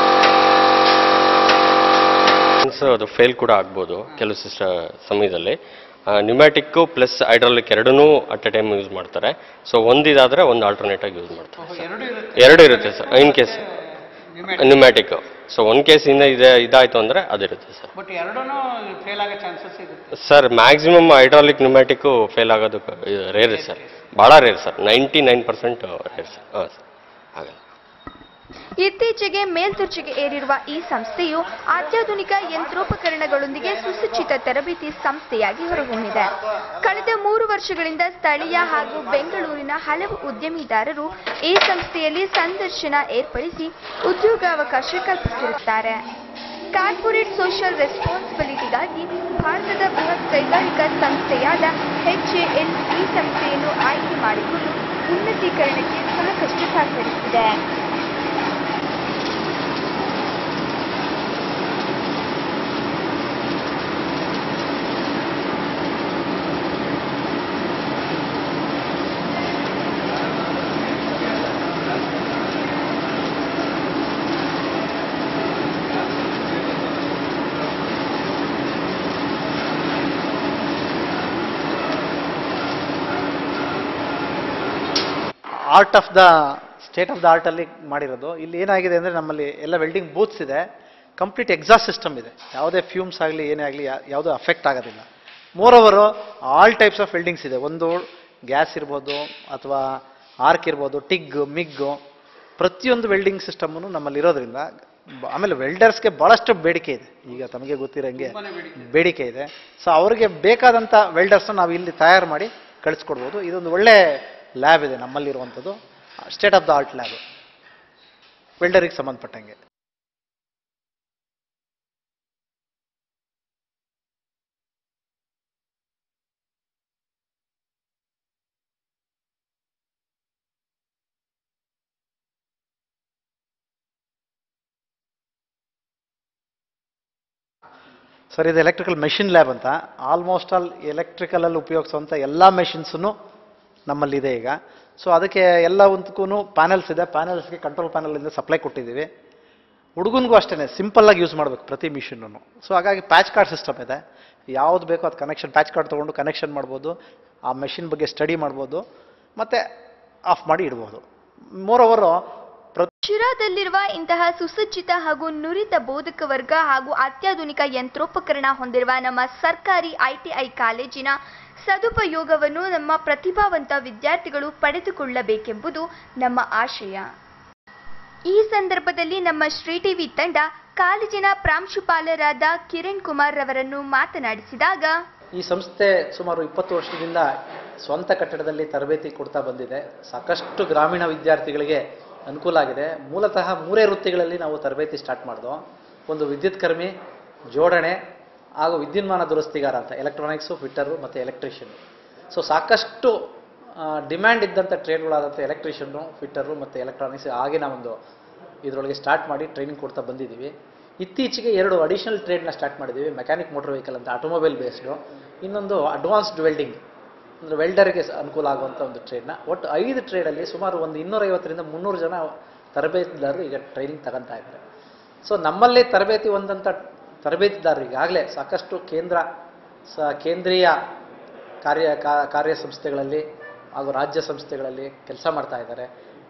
Speaker 6: ಸೊ ಅದು ಫೇಲ್ ಕೂಡ ಆಗ್ಬೋದು ಕೆಲವು ಸಿಸ್ಟ ಸಮಯದಲ್ಲಿ ನ್ಯೂಮ್ಯಾಟಿಕ್ಕು ಪ್ಲಸ್ ಹೈಡ್ರಾಲಿಕ್ ಎರಡನ್ನೂ ಅಟ್ ಎ ಟೈಮ್ ಯೂಸ್ ಮಾಡ್ತಾರೆ ಸೊ ಒಂದಿದಾದ್ರೆ ಒಂದು ಆಲ್ಟರ್ನೇಟ್ ಆಗಿ ಯೂಸ್ ಮಾಡ್ತಾರೆ sir. ಎರಡು ಇರುತ್ತೆ sir in case pneumatic so ಒಂದು ಕೇಸಿಂದ ಇದೆ ಇದಾಯ್ತು ಅಂದ್ರೆ ಅದಿರುತ್ತೆ ಸರ್
Speaker 4: ಬಟ್ ಎರಡೂ ಫೇಲ್ ಆಗೋ ಚಾನ್ಸಸ್ ಇರುತ್ತೆ
Speaker 6: sir maximum hydraulic pneumatic fail ಆಗೋದು ರೇರ್ ಸರ್ ಭಾಳ rare sir ninety nine percent rare sir ಹಾಂ ಸರ್ ಆಗಲ್ಲ
Speaker 2: ಇತ್ತೀಚೆಗೆ ಮೇಲ್ದರ್ಜೆಗೆ ಏರಿರುವ ಈ ಸಂಸ್ಥೆಯು ಅತ್ಯಾಧುನಿಕ ಯಂತ್ರೋಪಕರಣಗಳೊಂದಿಗೆ ಸುಸಜ್ಜಿತ ತರಬೇತಿ ಸಂಸ್ಥೆಯಾಗಿ ಹೊರಹೊಮ್ಮಿದೆ ಕಳೆದ ಮೂರು ವರ್ಷಗಳಿಂದ ಸ್ಥಳೀಯ ಹಾಗೂ ಬೆಂಗಳೂರಿನ ಹಲವು ಉದ್ಯಮಿದಾರರು ಈ ಸಂಸ್ಥೆಯಲ್ಲಿ ಸಂದರ್ಶನ ಏರ್ಪಡಿಸಿ ಉದ್ಯೋಗಾವಕಾಶ ಕಲ್ಪಿಸಿರುತ್ತಾರೆ ಕಾರ್ಪೊರೇಟ್ ಸೋಷಿಯಲ್ ರೆಸ್ಪಾನ್ಸಿಬಿಲಿಟಿಗಾಗಿ ಭಾರತದ ಬೃಹತ್ ಕೈಗಾರಿಕಾ ಸಂಸ್ಥೆಯಾದ ಎಚ್ಎಎಲ್ ಈ ಸಂಸ್ಥೆಯನ್ನು ಆಯ್ಕೆ ಮಾಡಿಕೊಂಡು ಉನ್ನತೀಕರಣಕ್ಕೆ ಸಾಕಷ್ಟು ಸಹಕರಿಸಿದೆ
Speaker 7: art of the state of the ಆರ್ಟಲ್ಲಿ ಮಾಡಿರೋದು ಇಲ್ಲಿ ಏನಾಗಿದೆ ಅಂದರೆ ನಮ್ಮಲ್ಲಿ ಎಲ್ಲ ವೆಲ್ಡಿಂಗ್ ಬೂತ್ಸ್ ಇದೆ ಕಂಪ್ಲೀಟ್ ಎಕ್ಸಾಸ್ಟ್ ಸಿಸ್ಟಮ್ ಇದೆ ಯಾವುದೇ ಫ್ಯೂಮ್ಸ್ ಆಗಲಿ ಏನೇ ಆಗಲಿ ಯಾವುದೂ ಅಫೆಕ್ಟ್ ಆಗೋದಿಲ್ಲ more over all types of weldings ಇದೆ ಒಂದು ಗ್ಯಾಸ್ ಇರ್ಬೋದು ಅಥವಾ ಆರ್ಕ್ ಇರ್ಬೋದು ಟಿಗ್ ಮಿಗ್ಗು ಪ್ರತಿಯೊಂದು ವೆಲ್ಡಿಂಗ್ ಸಿಸ್ಟಮನ್ನು ನಮ್ಮಲ್ಲಿ ಇರೋದ್ರಿಂದ ಬ- ಆಮೇಲೆ ವೆಲ್ಡರ್ಸ್ಗೆ ಭಾಳಷ್ಟು ಬೇಡಿಕೆ ಇದೆ ಈಗ ತಮಗೆ ಗೊತ್ತಿರೋಂಗೆ ಬೇಡಿಕೆ ಇದೆ ಸೊ ಅವ್ರಿಗೆ ಬೇಕಾದಂಥ ವೆಲ್ಡರ್ಸ್ನ ನಾವು ಇಲ್ಲಿ ತಯಾರು ಮಾಡಿ ಕಳಿಸ್ಕೊಡ್ಬೋದು ಇದೊಂದು ಒಳ್ಳೆ ಲ್ಯಾಬ್ ಇದೆ ನಮ್ಮಲ್ಲಿರುವಂಥದ್ದು state of the art lab ವೆಲ್ಡರಿಗೆ ಸಂಬಂಧಪಟ್ಟಂಗೆ ಸರ್ ಇದು ಎಲೆಕ್ಟ್ರಿಕಲ್ ಮೆಷಿನ್ ಲ್ಯಾಬ್ ಅಂತ ಆಲ್ಮೋಸ್ಟ್ ಆಲ್ ಎಲೆಕ್ಟ್ರಿಕಲಲ್ಲಿ ಉಪಯೋಗಿಸುವಂಥ ಎಲ್ಲ ಮೆಷಿನ್ಸನ್ನು ನಮ್ಮಲ್ಲಿದೆ ಈಗ ಸೊ ಅದಕ್ಕೆ ಎಲ್ಲ ಒಂದಕ್ಕೂ ಪ್ಯಾನಲ್ಸ್ ಇದೆ ಪ್ಯಾನಲ್ಸ್ಗೆ ಕಂಟ್ರೋಲ್ ಪ್ಯಾನಲಿಂದ ಸಪ್ಲೈ ಕೊಟ್ಟಿದ್ದೀವಿ ಹುಡುಗನಿಗೂ ಅಷ್ಟೇ ಸಿಂಪಲ್ಲಾಗಿ ಯೂಸ್ ಮಾಡಬೇಕು ಪ್ರತಿ ಮಿಷಿನ್ನು ಸೊ ಹಾಗಾಗಿ ಪ್ಯಾಚ್ ಕಾರ್ಡ್ ಸಿಸ್ಟಮ್ ಇದೆ ಯಾವ್ದು ಬೇಕೋ ಅದು ಕನೆಕ್ಷನ್ ಪ್ಯಾಚ್ ಕಾರ್ಡ್ ತೊಗೊಂಡು ಕನೆಕ್ಷನ್ ಮಾಡ್ಬೋದು ಆ ಮೆಷಿನ್ ಬಗ್ಗೆ ಸ್ಟಡಿ ಮಾಡ್ಬೋದು ಮತ್ತು ಆಫ್ ಮಾಡಿ ಇಡ್ಬೋದು ಮೋರ್ ಓವರು
Speaker 2: ಶಿರಾದಲ್ಲಿರುವ ಇಂತಹ ಸುಸಜ್ಜಿತ ಹಾಗೂ ನುರಿತ ಬೋಧಕ ವರ್ಗ ಹಾಗೂ ಅತ್ಯಾಧುನಿಕ ಯಂತ್ರೋಪಕರಣ ಹೊಂದಿರುವ ನಮ್ಮ ಸರ್ಕಾರಿ ಐಟಿಐ ಕಾಲೇಜಿನ ಸದುಪಯೋಗವನ್ನು ನಮ್ಮ ಪ್ರತಿಭಾವಂತ ವಿದ್ಯಾರ್ಥಿಗಳು ಪಡೆದುಕೊಳ್ಳಬೇಕೆಂಬುದು ನಮ್ಮ ಆಶಯ ಈ ಸಂದರ್ಭದಲ್ಲಿ ನಮ್ಮ ಶ್ರೀ ಟಿವಿ ತಂಡ ಕಾಲೇಜಿನ ಪ್ರಾಂಶುಪಾಲರಾದ ಕಿರಣ್ ಕುಮಾರ್ ರವರನ್ನು ಮಾತನಾಡಿಸಿದಾಗ
Speaker 7: ಈ ಸಂಸ್ಥೆ ಸುಮಾರು ಇಪ್ಪತ್ತು ವರ್ಷದಿಂದ ಸ್ವಂತ ಕಟ್ಟಡದಲ್ಲಿ ತರಬೇತಿ ಕೊಡ್ತಾ ಬಂದಿದೆ ಸಾಕಷ್ಟು ಗ್ರಾಮೀಣ ವಿದ್ಯಾರ್ಥಿಗಳಿಗೆ ಅನುಕೂಲ ಆಗಿದೆ ಮೂಲತಃ ಮೂರೇ ವೃತ್ತಿಗಳಲ್ಲಿ ನಾವು ತರಬೇತಿ ಸ್ಟಾರ್ಟ್ ಮಾಡಿದ್ವು ಒಂದು ವಿದ್ಯುತ್ ಕರ್ಮಿ ಜೋಡಣೆ ಹಾಗೂ ವಿದ್ಯುನ್ಮಾನ ದುರಸ್ತಿಗಾರ ಅಂತ ಎಲೆಕ್ಟ್ರಾನಿಕ್ಸು ಫಿಟ್ಟರು ಮತ್ತು ಎಲೆಕ್ಟ್ರಿಷಿಯನ್ ಸೊ ಸಾಕಷ್ಟು ಡಿಮ್ಯಾಂಡ್ ಇದ್ದಂಥ ಟ್ರೇಡ್ಗಳಾದಂಥ ಎಲೆಕ್ಟ್ರಿಷಿಯನ್ನು ಫಿಟ್ಟರು ಮತ್ತು ಎಲೆಕ್ಟ್ರಾನಿಕ್ಸ್ ಹಾಗೆ ನಾವೊಂದು ಇದರೊಳಗೆ ಸ್ಟಾರ್ಟ್ ಮಾಡಿ ಟ್ರೈನಿಂಗ್ ಕೊಡ್ತಾ ಬಂದಿದ್ದೀವಿ ಇತ್ತೀಚೆಗೆ ಎರಡು ಅಡಿಷನಲ್ ಟ್ರೇಡ್ನ ಸ್ಟಾರ್ಟ್ ಮಾಡಿದ್ದೀವಿ ಮೆಕ್ಯಾನಿಕ್ ಮೋಟರ್ ವೆಹಿಕಲ್ ಅಂತ ಆಟೋಮೊಬೈಲ್ ಬೇಸ್ಡು ಇನ್ನೊಂದು ಅಡ್ವಾನ್ಸ್ಡ್ ವೆಲ್ಡಿಂಗ್ ಅಂದರೆ ವೆಲ್ಡರ್ಗೆ ಸ- ಅನುಕೂಲ ಆಗುವಂಥ ಒಂದು ಟ್ರೇಡ್ನ ಒಟ್ಟು ಐದು ಟ್ರೇಡಲ್ಲಿ ಸುಮಾರು ಒಂದು ಇನ್ನೂರೈವತ್ತರಿಂದ ಮುನ್ನೂರು ಜನ ತರಬೇತಿದಾರರು ಈಗ ಟ್ರೈನಿಂಗ್ ತಗೊಂತಾ ಇದ್ದಾರೆ ಸೊ ನಮ್ಮಲ್ಲೇ ತರಬೇತಿ ಹೊಂದಂಥ ತರಬೇತಿದಾರರು ಈಗಾಗಲೇ ಸಾಕಷ್ಟು ಕೇಂದ್ರ ಸ ಕೇಂದ್ರೀಯ ಕಾರ್ಯ ಕಾ- ಕಾರ್ಯ ಸಂಸ್ಥೆಗಳಲ್ಲಿ ಹಾಗೂ ರಾಜ್ಯ ಸಂಸ್ಥೆಗಳಲ್ಲಿ ಕೆಲಸ ಮಾಡ್ತಾ ಇದ್ದಾರೆ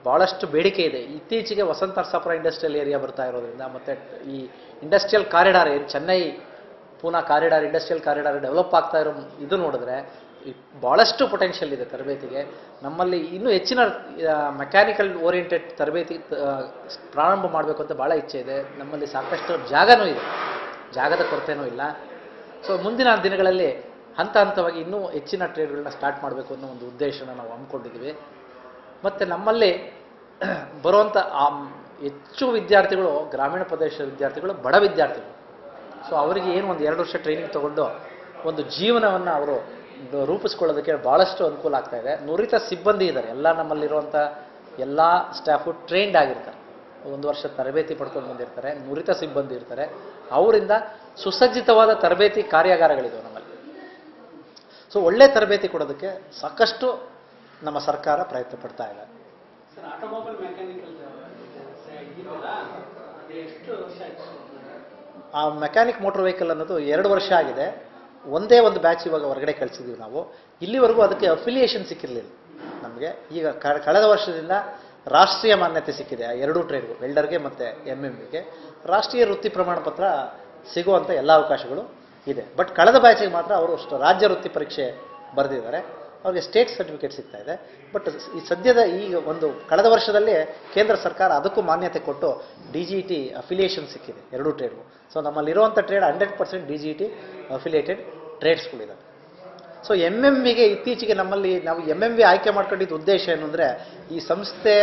Speaker 7: ಭಾಳಷ್ಟು ಬೇಡಿಕೆ ಇದೆ ಇತ್ತೀಚೆಗೆ ವಸಂತ ನರಸಾಪುರ ಇಂಡಸ್ಟ್ರಿಯಲ್ ಏರಿಯಾ ಬರ್ತಾ ಇರೋದ್ರಿಂದ ಮತ್ತು ಈ ಇಂಡಸ್ಟ್ರಿಯಲ್ ಕಾರಿಡಾರ್ ಏನು Chennai Poona corridor industrial corridor develop ಆಗ್ತಾ ಇರೋ ಇದು ನೋಡಿದ್ರೆ ಈ ಭಾಳಷ್ಟು ಪೊಟೆನ್ಷಿಯಲ್ ಇದೆ ತರಬೇತಿಗೆ ನಮ್ಮಲ್ಲಿ ಇನ್ನೂ ಹೆಚ್ಚಿನ ಮೆಕ್ಯಾನಿಕಲ್ ಓರಿಯೆಂಟೆಡ್ ತರಬೇತಿ ಆ, ಪ್ರಾರಂಭ ಮಾಡಬೇಕು ಅಂತ ಭಾಳ ಇಚ್ಛೆ ಇದೆ ನಮ್ಮಲ್ಲಿ ಸಾಕಷ್ಟು ಜಾಗನೂ ಇದೆ ಜಾಗದ ಕೊರತೆನೂ ಇಲ್ಲ ಸೊ ಮುಂದಿನ ದಿನಗಳಲ್ಲಿ ಹಂತ ಹಂತವಾಗಿ ಇನ್ನೂ ಹೆಚ್ಚಿನ ಟ್ರೇಡ್ಗಳನ್ನ ಸ್ಟಾರ್ಟ್ ಮಾಡಬೇಕು ಅನ್ನೋ ಒಂದು ಉದ್ದೇಶನ ನಾವು ಹಮ್ಮಿಕೊಂಡಿದ್ದೀವಿ ಮತ್ತು ನಮ್ಮಲ್ಲಿ ಬರುವಂಥ ಆ ಹೆಚ್ಚು ವಿದ್ಯಾರ್ಥಿಗಳು ಗ್ರಾಮೀಣ ಪ್ರದೇಶದ ವಿದ್ಯಾರ್ಥಿಗಳು ಬಡ ವಿದ್ಯಾರ್ಥಿಗಳು ಸೊ ಅವರಿಗೆ ಏನು ಒಂದು ಎರಡು ವರ್ಷ ಟ್ರೈನಿಂಗ್ ತಗೊಂಡು ಒಂದು ಜೀವನವನ್ನು ಅವರು ರೂಪಿಸ್ಕೊಳ್ಳೋದಕ್ಕೆ ಭಾಳಷ್ಟು ಅನುಕೂಲ ಆಗ್ತಾ ಇದೆ ನುರಿತ ಸಿಬ್ಬಂದಿ ಇದ್ದಾರೆ ಎಲ್ಲ ನಮ್ಮಲ್ಲಿರುವಂಥ ಎಲ್ಲ ಸ್ಟಾಫು ಟ್ರೈನ್ಡ್ ಆಗಿರ್ತಾರೆ ಒಂದು ವರ್ಷ ತರಬೇತಿ ಪಡ್ಕೊಂಡು ಬಂದಿರ್ತಾರೆ ನುರಿತ ಸಿಬ್ಬಂದಿ ಇರ್ತಾರೆ ಅವರಿಂದ ಸುಸಜ್ಜಿತವಾದ ತರಬೇತಿ ಕಾರ್ಯಾಗಾರಗಳಿವೆ ನಮ್ಮಲ್ಲಿ ಸೊ ಒಳ್ಳೆ ತರಬೇತಿ ಕೊಡೋದಕ್ಕೆ ಸಾಕಷ್ಟು ನಮ್ಮ ಸರ್ಕಾರ ಪ್ರಯತ್ನ ಪಡ್ತಾ ಇದೆ ಆ ಮೆಕ್ಯಾನಿಕ್ ಮೋಟರ್ ವೆಹಿಕಲ್ ಅನ್ನೋದು ಎರಡು ವರ್ಷ ಆಗಿದೆ ಒಂದೇ ಒಂದು ಬ್ಯಾಚ್ ಇವಾಗ ಹೊರಗಡೆ ಕಳಿಸಿದ್ವಿ ನಾವು ಇಲ್ಲಿವರೆಗೂ ಅದಕ್ಕೆ ಅಫಿಲಿಯೇಷನ್ ಸಿಕ್ಕಿರಲಿಲ್ಲ ನಮಗೆ ಈಗ ಕ- ಕಳೆದ ವರ್ಷದಿಂದ ರಾಷ್ಟ್ರೀಯ ಮಾನ್ಯತೆ ಸಿಕ್ಕಿದೆ ಆ ಎರಡೂ ಟ್ರೈನ್ಗೂ ವೆಲ್ಡರ್ಗೆ ಮತ್ತು ಎಮ್ ಎಮ್ ಗೆ ರಾಷ್ಟ್ರೀಯ ವೃತ್ತಿ ಪ್ರಮಾಣ ಪತ್ರ ಸಿಗುವಂಥ ಎಲ್ಲ ಅವಕಾಶಗಳು ಇದೆ ಬಟ್ ಕಳೆದ ಬ್ಯಾಚಿಗೆ ಮಾತ್ರ ಅವರು ಅಷ್ಟು ರಾಜ್ಯ ವೃತ್ತಿ ಪರೀಕ್ಷೆ ಬರೆದಿದ್ದಾರೆ ಅವ್ರಿಗೆ ಸ್ಟೇಟ್ ಸರ್ಟಿಫಿಕೇಟ್ ಸಿಗ್ತಾ ಇದೆ ಬಟ್ ಈ ಸದ್ಯದ ಈಗ ಒಂದು ಕಳೆದ ವರ್ಷದಲ್ಲಿ ಕೇಂದ್ರ ಸರ್ಕಾರ ಅದಕ್ಕೂ ಮಾನ್ಯತೆ ಕೊಟ್ಟು ಡಿ ಜಿ ಟಿ ಅಫಿಲಿಯೇಷನ್ ಸಿಕ್ಕಿದೆ ಎರಡೂ ಟ್ರೇಡ್ಗೂ ಸೊ ನಮ್ಮಲ್ಲಿರುವಂಥ trade hundred percent D G T affiliated ಟ್ರೇಡ್ಸ್ಗಳಿದೆ ಸೊ ಎಮ್ ಎಮ್ ವಿಗೆ ಇತ್ತೀಚೆಗೆ ನಮ್ಮಲ್ಲಿ ನಾವು ಎಮ್ ಎಮ್ ವಿ ಆಯ್ಕೆ ಮಾಡ್ಕೊಂಡಿದ್ದ ಉದ್ದೇಶ ಏನು ಅಂದರೆ ಈ ಸಂಸ್ಥೆ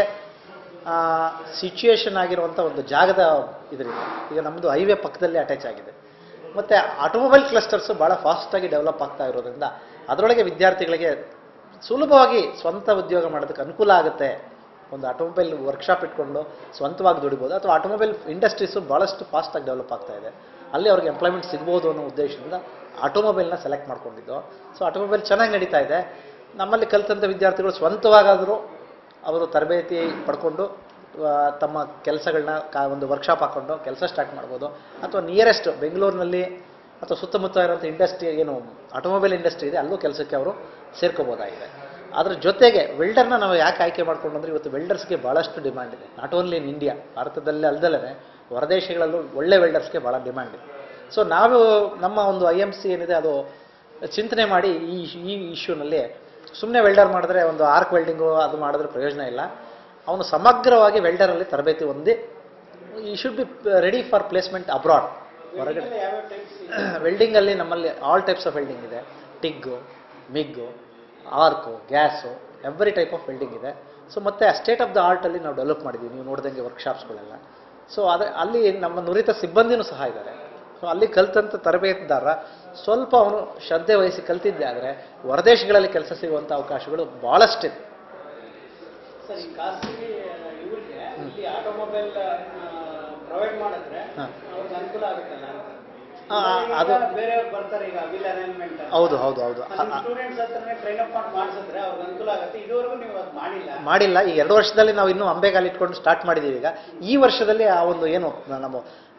Speaker 7: ಸಿಚುಯೇಷನ್ ಆಗಿರುವಂಥ ಒಂದು ಜಾಗದ ಇದರಿಂದ ಈಗ ನಮ್ಮದು ಹೈವೇ ಪಕ್ಕದಲ್ಲಿ ಅಟ್ಯಾಚ್ ಆಗಿದೆ ಮತ್ತು ಆಟೋಮೊಬೈಲ್ ಕ್ಲಸ್ಟರ್ಸು ಭಾಳ ಫಾಸ್ಟಾಗಿ ಡೆವಲಪ್ ಆಗ್ತಾ ಇರೋದ್ರಿಂದ ಅದರೊಳಗೆ ವಿದ್ಯಾರ್ಥಿಗಳಿಗೆ ಸುಲಭವಾಗಿ ಸ್ವಂತ ಉದ್ಯೋಗ ಮಾಡೋದಕ್ಕೆ ಅನುಕೂಲ ಆಗುತ್ತೆ ಒಂದು ಆಟೋಮೊಬೈಲ್ ವರ್ಕ್ಶಾಪ್ ಇಟ್ಕೊಂಡು ಸ್ವಂತವಾಗಿ ದುಡಿಬೋದು ಅಥವಾ ಆಟೋಮೊಬೈಲ್ ಇಂಡಸ್ಟ್ರೀಸು ಭಾಳಷ್ಟು ಫಾಸ್ಟಾಗಿ ಡೆವಲಪ್ ಆಗ್ತಾ ಇದೆ ಅಲ್ಲಿ ಅವ್ರಿಗೆ ಎಂಪ್ಲಾಯ್ಮೆಂಟ್ ಸಿಗ್ಬೋದು ಅನ್ನೋ ಉದ್ದೇಶದಿಂದ ಆಟೋಮೊಬೈಲ್ನ ಸೆಲೆಕ್ಟ್ ಮಾಡ್ಕೊಂಡಿದ್ದು ಸೊ ಆಟೋಮೊಬೈಲ್ ಚೆನ್ನಾಗಿ ನಡೀತಾ ಇದೆ ನಮ್ಮಲ್ಲಿ ಕಲಿತಂಥ ವಿದ್ಯಾರ್ಥಿಗಳು ಸ್ವಂತವಾಗಾದರೂ ಅವರು ತರಬೇತಿ ಪಡ್ಕೊಂಡು ಆ, ತಮ್ಮ ಕೆಲಸಗಳನ್ನ ಕಾ ಒಂದು ವರ್ಕ್ಶಾಪ್ ಹಾಕ್ಕೊಂಡು ಕೆಲಸ ಸ್ಟಾರ್ಟ್ ಮಾಡ್ಬೋದು ಅಥವಾ ನಿಯರೆಸ್ಟ್ ಬೆಂಗಳೂರಿನಲ್ಲಿ ಅಥವಾ ಸುತ್ತಮುತ್ತ ಇರುವಂಥ ಇಂಡಸ್ಟ್ರಿ ಏನು ಆಟೋಮೊಬೈಲ್ ಇಂಡಸ್ಟ್ರಿ ಇದೆ ಅಲ್ಲೂ ಕೆಲಸಕ್ಕೆ ಅವರು ಸೇರ್ಕೋಬೋದಾಗಿದೆ ಅದ್ರ ಜೊತೆಗೆ ವೆಲ್ಡರ್ನ ನಾವು ಯಾಕೆ ಆಯ್ಕೆ ಮಾಡ್ಕೊಂಡು ಅಂದ್ರೆ ಇವತ್ತು ವೆಲ್ಡರ್ಸ್ಗೆ ಭಾಳಷ್ಟು ಡಿಮ್ಯಾಂಡ್ ಇದೆ ನಾಟ್ ಓನ್ಲಿ ಇನ್ ಇಂಡಿಯಾ ಭಾರತದಲ್ಲಿ ಅಲ್ದಲೇ ಹೊರದೇಶಗಳಲ್ಲೂ ಒಳ್ಳೆ ವೆಲ್ಡರ್ಸ್ಗೆ ಭಾಳ ಡಿಮ್ಯಾಂಡ್ ಇದೆ ಸೊ ನಾವು ನಮ್ಮ ಒಂದು ಐ ಎಮ್ ಸಿ ಏನಿದೆ ಅದು ಚಿಂತನೆ ಮಾಡಿ ಈ ಈ ಇಶ್ಯೂನಲ್ಲಿ ಸುಮ್ಮನೆ ವೆಲ್ಡರ್ ಮಾಡಿದ್ರೆ ಒಂದು ಆರ್ಕ್ ವೆಲ್ಡಿಂಗು ಅದು ಮಾಡಿದ್ರೆ ಪ್ರಯೋಜನ ಇಲ್ಲ ಅವನು ಸಮಗ್ರವಾಗಿ ವೆಲ್ಡರಲ್ಲಿ ತರಬೇತಿ ಹೊಂದಿ ಈ should be ready for placement abroad ಹೊರಗಡೆ ವೆಲ್ಡಿಂಗಲ್ಲಿ ನಮ್ಮಲ್ಲಿ ಆಲ್ ಟೈಪ್ಸ್ ಆಫ್ ವೆಲ್ಡಿಂಗ್ ಇದೆ TIG MIG arc gas every type of welding ಇದೆ ಸೊ ಮತ್ತೆ ಸ್ಟೇಟ್ ಆಫ್ ದ ಆರ್ಟಲ್ಲಿ ನಾವು ಡೆವಲಪ್ ಮಾಡಿದ್ದೀವಿ ನೀವು ನೋಡ್ದಂಗೆ ವರ್ಕ್ಶಾಪ್ಸ್ಗಳೆಲ್ಲ ಸೊ ಅದೇ ಅಲ್ಲಿ ನಮ್ಮ ನುರಿತ ಸಿಬ್ಬಂದಿನೂ ಸಹ ಇದ್ದಾರೆ ಸೊ ಅಲ್ಲಿ ಕಲ್ತಂಥ ತರಬೇತಿದಾರ ಸ್ವಲ್ಪ ಅವನು ಶ್ರದ್ಧೆ ವಹಿಸಿ ಕಲ್ತಿದ್ದೆ ಆದರೆ ಹೊರದೇಶಗಳಲ್ಲಿ ಕೆಲಸ ಸಿಗುವಂಥ ಅವಕಾಶಗಳು ಭಾಳಷ್ಟಿದೆ
Speaker 4: ಸರ್ ಈ ಖಾಸಗಿ ಇವ್ರಿಗೆ ಇಲ್ಲಿ ಆಟೋಮೊಬೈಲ್ ಪ್ರೊವೈಡ್ ಮಾಡಿದ್ರೆ
Speaker 7: ಹಾ.
Speaker 4: ಅವ್ರಿಗೆ ಅನುಕೂಲ ಆಗುತ್ತಲ್ಲ ಅಂತ
Speaker 7: ಆ, ಆ, ಅದು
Speaker 4: ಬೇರೆಯವ್ರು ಬರ್ತಾರೆ ಈಗ ವಿಲ್ ಅರೇಂಜ್ಮೆಂಟ್
Speaker 7: ಹೌದು ಹೌದು ಹೌದು ಆ- ಆ-
Speaker 4: ಸ್ಟೂಡೆಂಟ್ಸ್ ಹತ್ರನೇ ಟ್ರೈನ್ ಅಪ್ ಮಾಡಿ ಮಾಡಿಸಿದ್ರೆ ಅವ್ರಿಗೆ ಅನುಕೂಲ ಆಗುತ್ತೆ ಇದುವರೆಗೂ ನೀವು ಅದು ಮಾಡಿಲ್ಲ
Speaker 7: ಮಾಡಿಲ್ಲ ಈ ಎರಡು ವರ್ಷದಲ್ಲಿ ನಾವು ಇನ್ನೂ ಅಂಬೆಗಾಲಿ ಇಟ್ಕೊಂಡು ಸ್ಟಾರ್ಟ್ ಮಾಡಿದ್ದೀವಿ ಈಗ ಈ ವರ್ಷದಲ್ಲಿ ಆ ಒಂದು ಏನು ನಮ್ಮ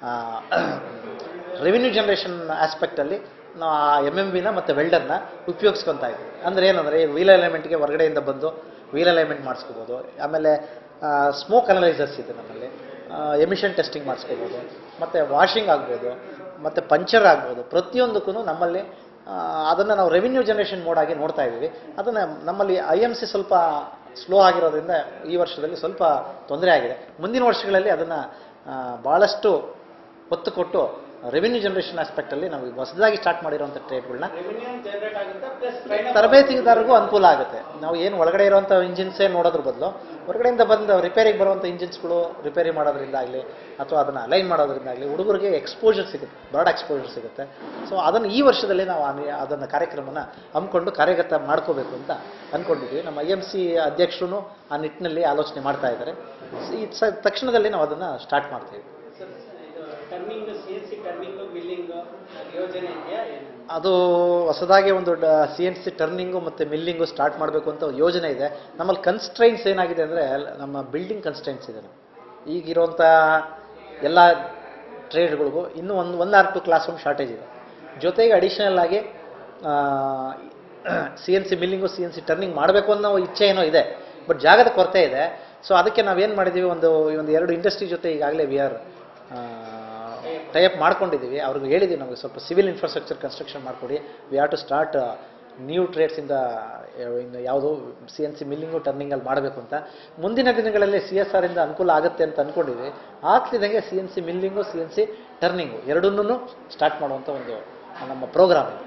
Speaker 7: ರೆವಿನ್ಯೂ ಜನರೇಷನ್ ಆಸ್ಪೆಕ್ಟಲ್ಲಿ ನಾವು ಆ ಎಮ್ ಎಮ್ ಬಿನ ಮತ್ತು ವೆಲ್ಡರ್ನ ಉಪಯೋಗಿಸ್ಕೊತಾ ಇದ್ದೀವಿ ಅಂದರೆ ಏನಂದರೆ ವೀಲ್ ಅಲೈನ್ಮೆಂಟ್ಗೆ ಹೊರಗಡೆಯಿಂದ ಬಂದು ವೀಲ್ ಅಲೈನ್ಮೆಂಟ್ ಮಾಡಿಸ್ಕೋಬೋದು ಆಮೇಲೆ ಸ್ಮೋಕ್ ಅನಲೈಸರ್ಸ್ ಇದೆ ನಮ್ಮಲ್ಲಿ ಎಮಿಷನ್ ಟೆಸ್ಟಿಂಗ್ ಮಾಡಿಸ್ಕೋಬೋದು ಮತ್ತು ವಾಷಿಂಗ್ ಆಗ್ಬೋದು ಮತ್ತು ಪಂಚರ್ ಆಗ್ಬೋದು ಪ್ರತಿಯೊಂದಕ್ಕೂ ನಮ್ಮಲ್ಲಿ ಅದನ್ನು ನಾವು ರೆವಿನ್ಯೂ ಜನರೇಷನ್ ಮೋಡ್ ಆಗಿ ನೋಡ್ತಾ ಇದ್ದೀವಿ ಅದನ್ನು ನಮ್ಮಲ್ಲಿ ಐ ಎಮ್ ಸಿ ಸ್ವಲ್ಪ ಸ್ಲೋ ಆಗಿರೋದ್ರಿಂದ ಈ ವರ್ಷದಲ್ಲಿ ಸ್ವಲ್ಪ ತೊಂದರೆ ಆಗಿದೆ ಮುಂದಿನ ವರ್ಷಗಳಲ್ಲಿ ಅದನ್ನು ಭಾಳಷ್ಟು ಒತ್ತು ಕೊಟ್ಟು ರೆವಿನ್ಯೂ ಜನರೇಷನ್ ಆಸ್ಪೆಕ್ಟಲ್ಲಿ ನಾವು ಈಗ ಹೊಸದಾಗಿ ಸ್ಟಾರ್ಟ್ ಮಾಡಿರುವಂಥ ಟ್ರೇಡ್ಗಳನ್ನ
Speaker 4: ರೆವಿನ್ಯೂ ಜನರೇಟ್ ಆಗುತ್ತೆ ಪ್ಲಸ್ ಟ್ರೈನ್
Speaker 7: ತರಬೇತಿದಾರರಿಗೂ ಅನುಕೂಲ ಆಗುತ್ತೆ ನಾವು ಏನು ಒಳಗಡೆ ಇರುವಂಥ ಇಂಜಿನ್ಸೇ ನೋಡೋದ್ರ ಬದಲು ಹೊರಗಡೆಯಿಂದ ಬಂದು ರಿಪೇರಿಗೆ ಬರುವಂಥ ಇಂಜಿನ್ಸ್ಗಳು ರಿಪೇರಿ ಮಾಡೋದ್ರಿಂದ ಆಗಲಿ ಅಥವಾ ಅದನ್ನು ಅಲೈನ್ ಮಾಡೋದ್ರಿಂದ ಆಗಲಿ ಹುಡುಗರಿಗೆ ಎಕ್ಸ್ಪೋಜರ್ ಸಿಗುತ್ತೆ ಬ್ರಾಡ್ ಎಕ್ಸ್ಪೋಜರ್ ಸಿಗುತ್ತೆ ಸೊ ಅದನ್ನು ಈ ವರ್ಷದಲ್ಲಿ ನಾವು ಅದನ್ನು ಕಾರ್ಯಕ್ರಮನ ಹಮ್ಮಿಕೊಂಡು ಕಾರ್ಯಗತ ಮಾಡ್ಕೋಬೇಕು ಅಂತ ಅಂದ್ಕೊಂಡಿದ್ದೀವಿ ನಮ್ಮ ಐ ಎಮ್ ಸಿ ಅಧ್ಯಕ್ಷರು ಆ ನಿಟ್ಟಿನಲ್ಲಿ ಆಲೋಚನೆ ಮಾಡ್ತಾ ಇದ್ದಾರೆ ಈ ಸ- ತಕ್ಷಣದಲ್ಲಿ ನಾವು ಅದನ್ನು ಸ್ಟಾರ್ಟ್ ಮಾಡ್ತೀವಿ
Speaker 4: ಇದು turning C N C turning billing ಯೋಜನೆ ಇದೆಯಾ ಏನು
Speaker 7: ಅದು ಹೊಸದಾಗಿ ಒಂದು ಸಿ ಎನ್ ಸಿ ಟರ್ನಿಂಗು ಮತ್ತು ಮಿಲ್ಲಿಂಗು ಸ್ಟಾರ್ಟ್ ಮಾಡಬೇಕು ಅಂತ ಒಂದು ಯೋಜನೆ ಇದೆ ನಮ್ಮಲ್ಲಿ ಕನ್ಸ್ಟ್ರೈನ್ಸ್ ಏನಾಗಿದೆ ಅಂದರೆ ನಮ್ಮ ಬಿಲ್ಡಿಂಗ್ ಕನ್ಸ್ಟ್ರೈನ್ಸ್ ಇದೆ ನಾವು ಈಗಿರುವಂಥ ಎಲ್ಲ ಟ್ರೇಡ್ಗಳಿಗೂ ಇನ್ನೂ ಒಂದು one or two class room shortage ಇದೆ ಜೊತೆಗೆ ಅಡಿಷನಲ್ ಆಗಿ C N C milling C N C turning ಮಾಡಬೇಕು ಅನ್ನೋ ಇಚ್ಛೆ ಏನೋ ಇದೆ ಬಟ್ ಜಾಗದ ಕೊರತೆ ಇದೆ ಸೊ ಅದಕ್ಕೆ ನಾವೇನು ಮಾಡಿದ್ದೀವಿ ಒಂದು ಈ ಒಂದು ಎರಡು ಇಂಡಸ್ಟ್ರಿ ಜೊತೆ ಈಗಾಗಲೇ ವಿ ಆರ್ ಟೈಪ್ ಮಾಡ್ಕೊಂಡಿದ್ದೀವಿ ಅವ್ರಿಗೆ ಹೇಳಿದ್ದೀವಿ ನಮಗೆ ಸ್ವಲ್ಪ ಸಿವಿಲ್ ಇನ್ಫ್ರಾಸ್ಟ್ರಕ್ಚರ್ ಕನ್ಸ್ಟ್ರಕ್ಷನ್ ಮಾಡಿಕೊಡಿ we have to start new ಟ್ರೇಡ್ಸಿಂದ ಇನ್ನು ಯಾವುದು ಸಿ ಎನ್ ಸಿ ಮಿಲ್ಲಿಂಗು ಟರ್ನಿಂಗಲ್ಲಿ ಮಾಡಬೇಕು ಅಂತ ಮುಂದಿನ ದಿನಗಳಲ್ಲಿ ಸಿ ಎಸ್ ಆರಿಂದ ಅನುಕೂಲ ಆಗುತ್ತೆ ಅಂತ ಅಂದ್ಕೊಂಡಿದ್ವಿ ಆಗ್ತಿದ್ದಂಗೆ C N C milling C N C turning ಎರಡನ್ನೂ ಸ್ಟಾರ್ಟ್ ಮಾಡುವಂಥ ಒಂದು ನಮ್ಮ ಪ್ರೋಗ್ರಾಮ್ ಇದೆ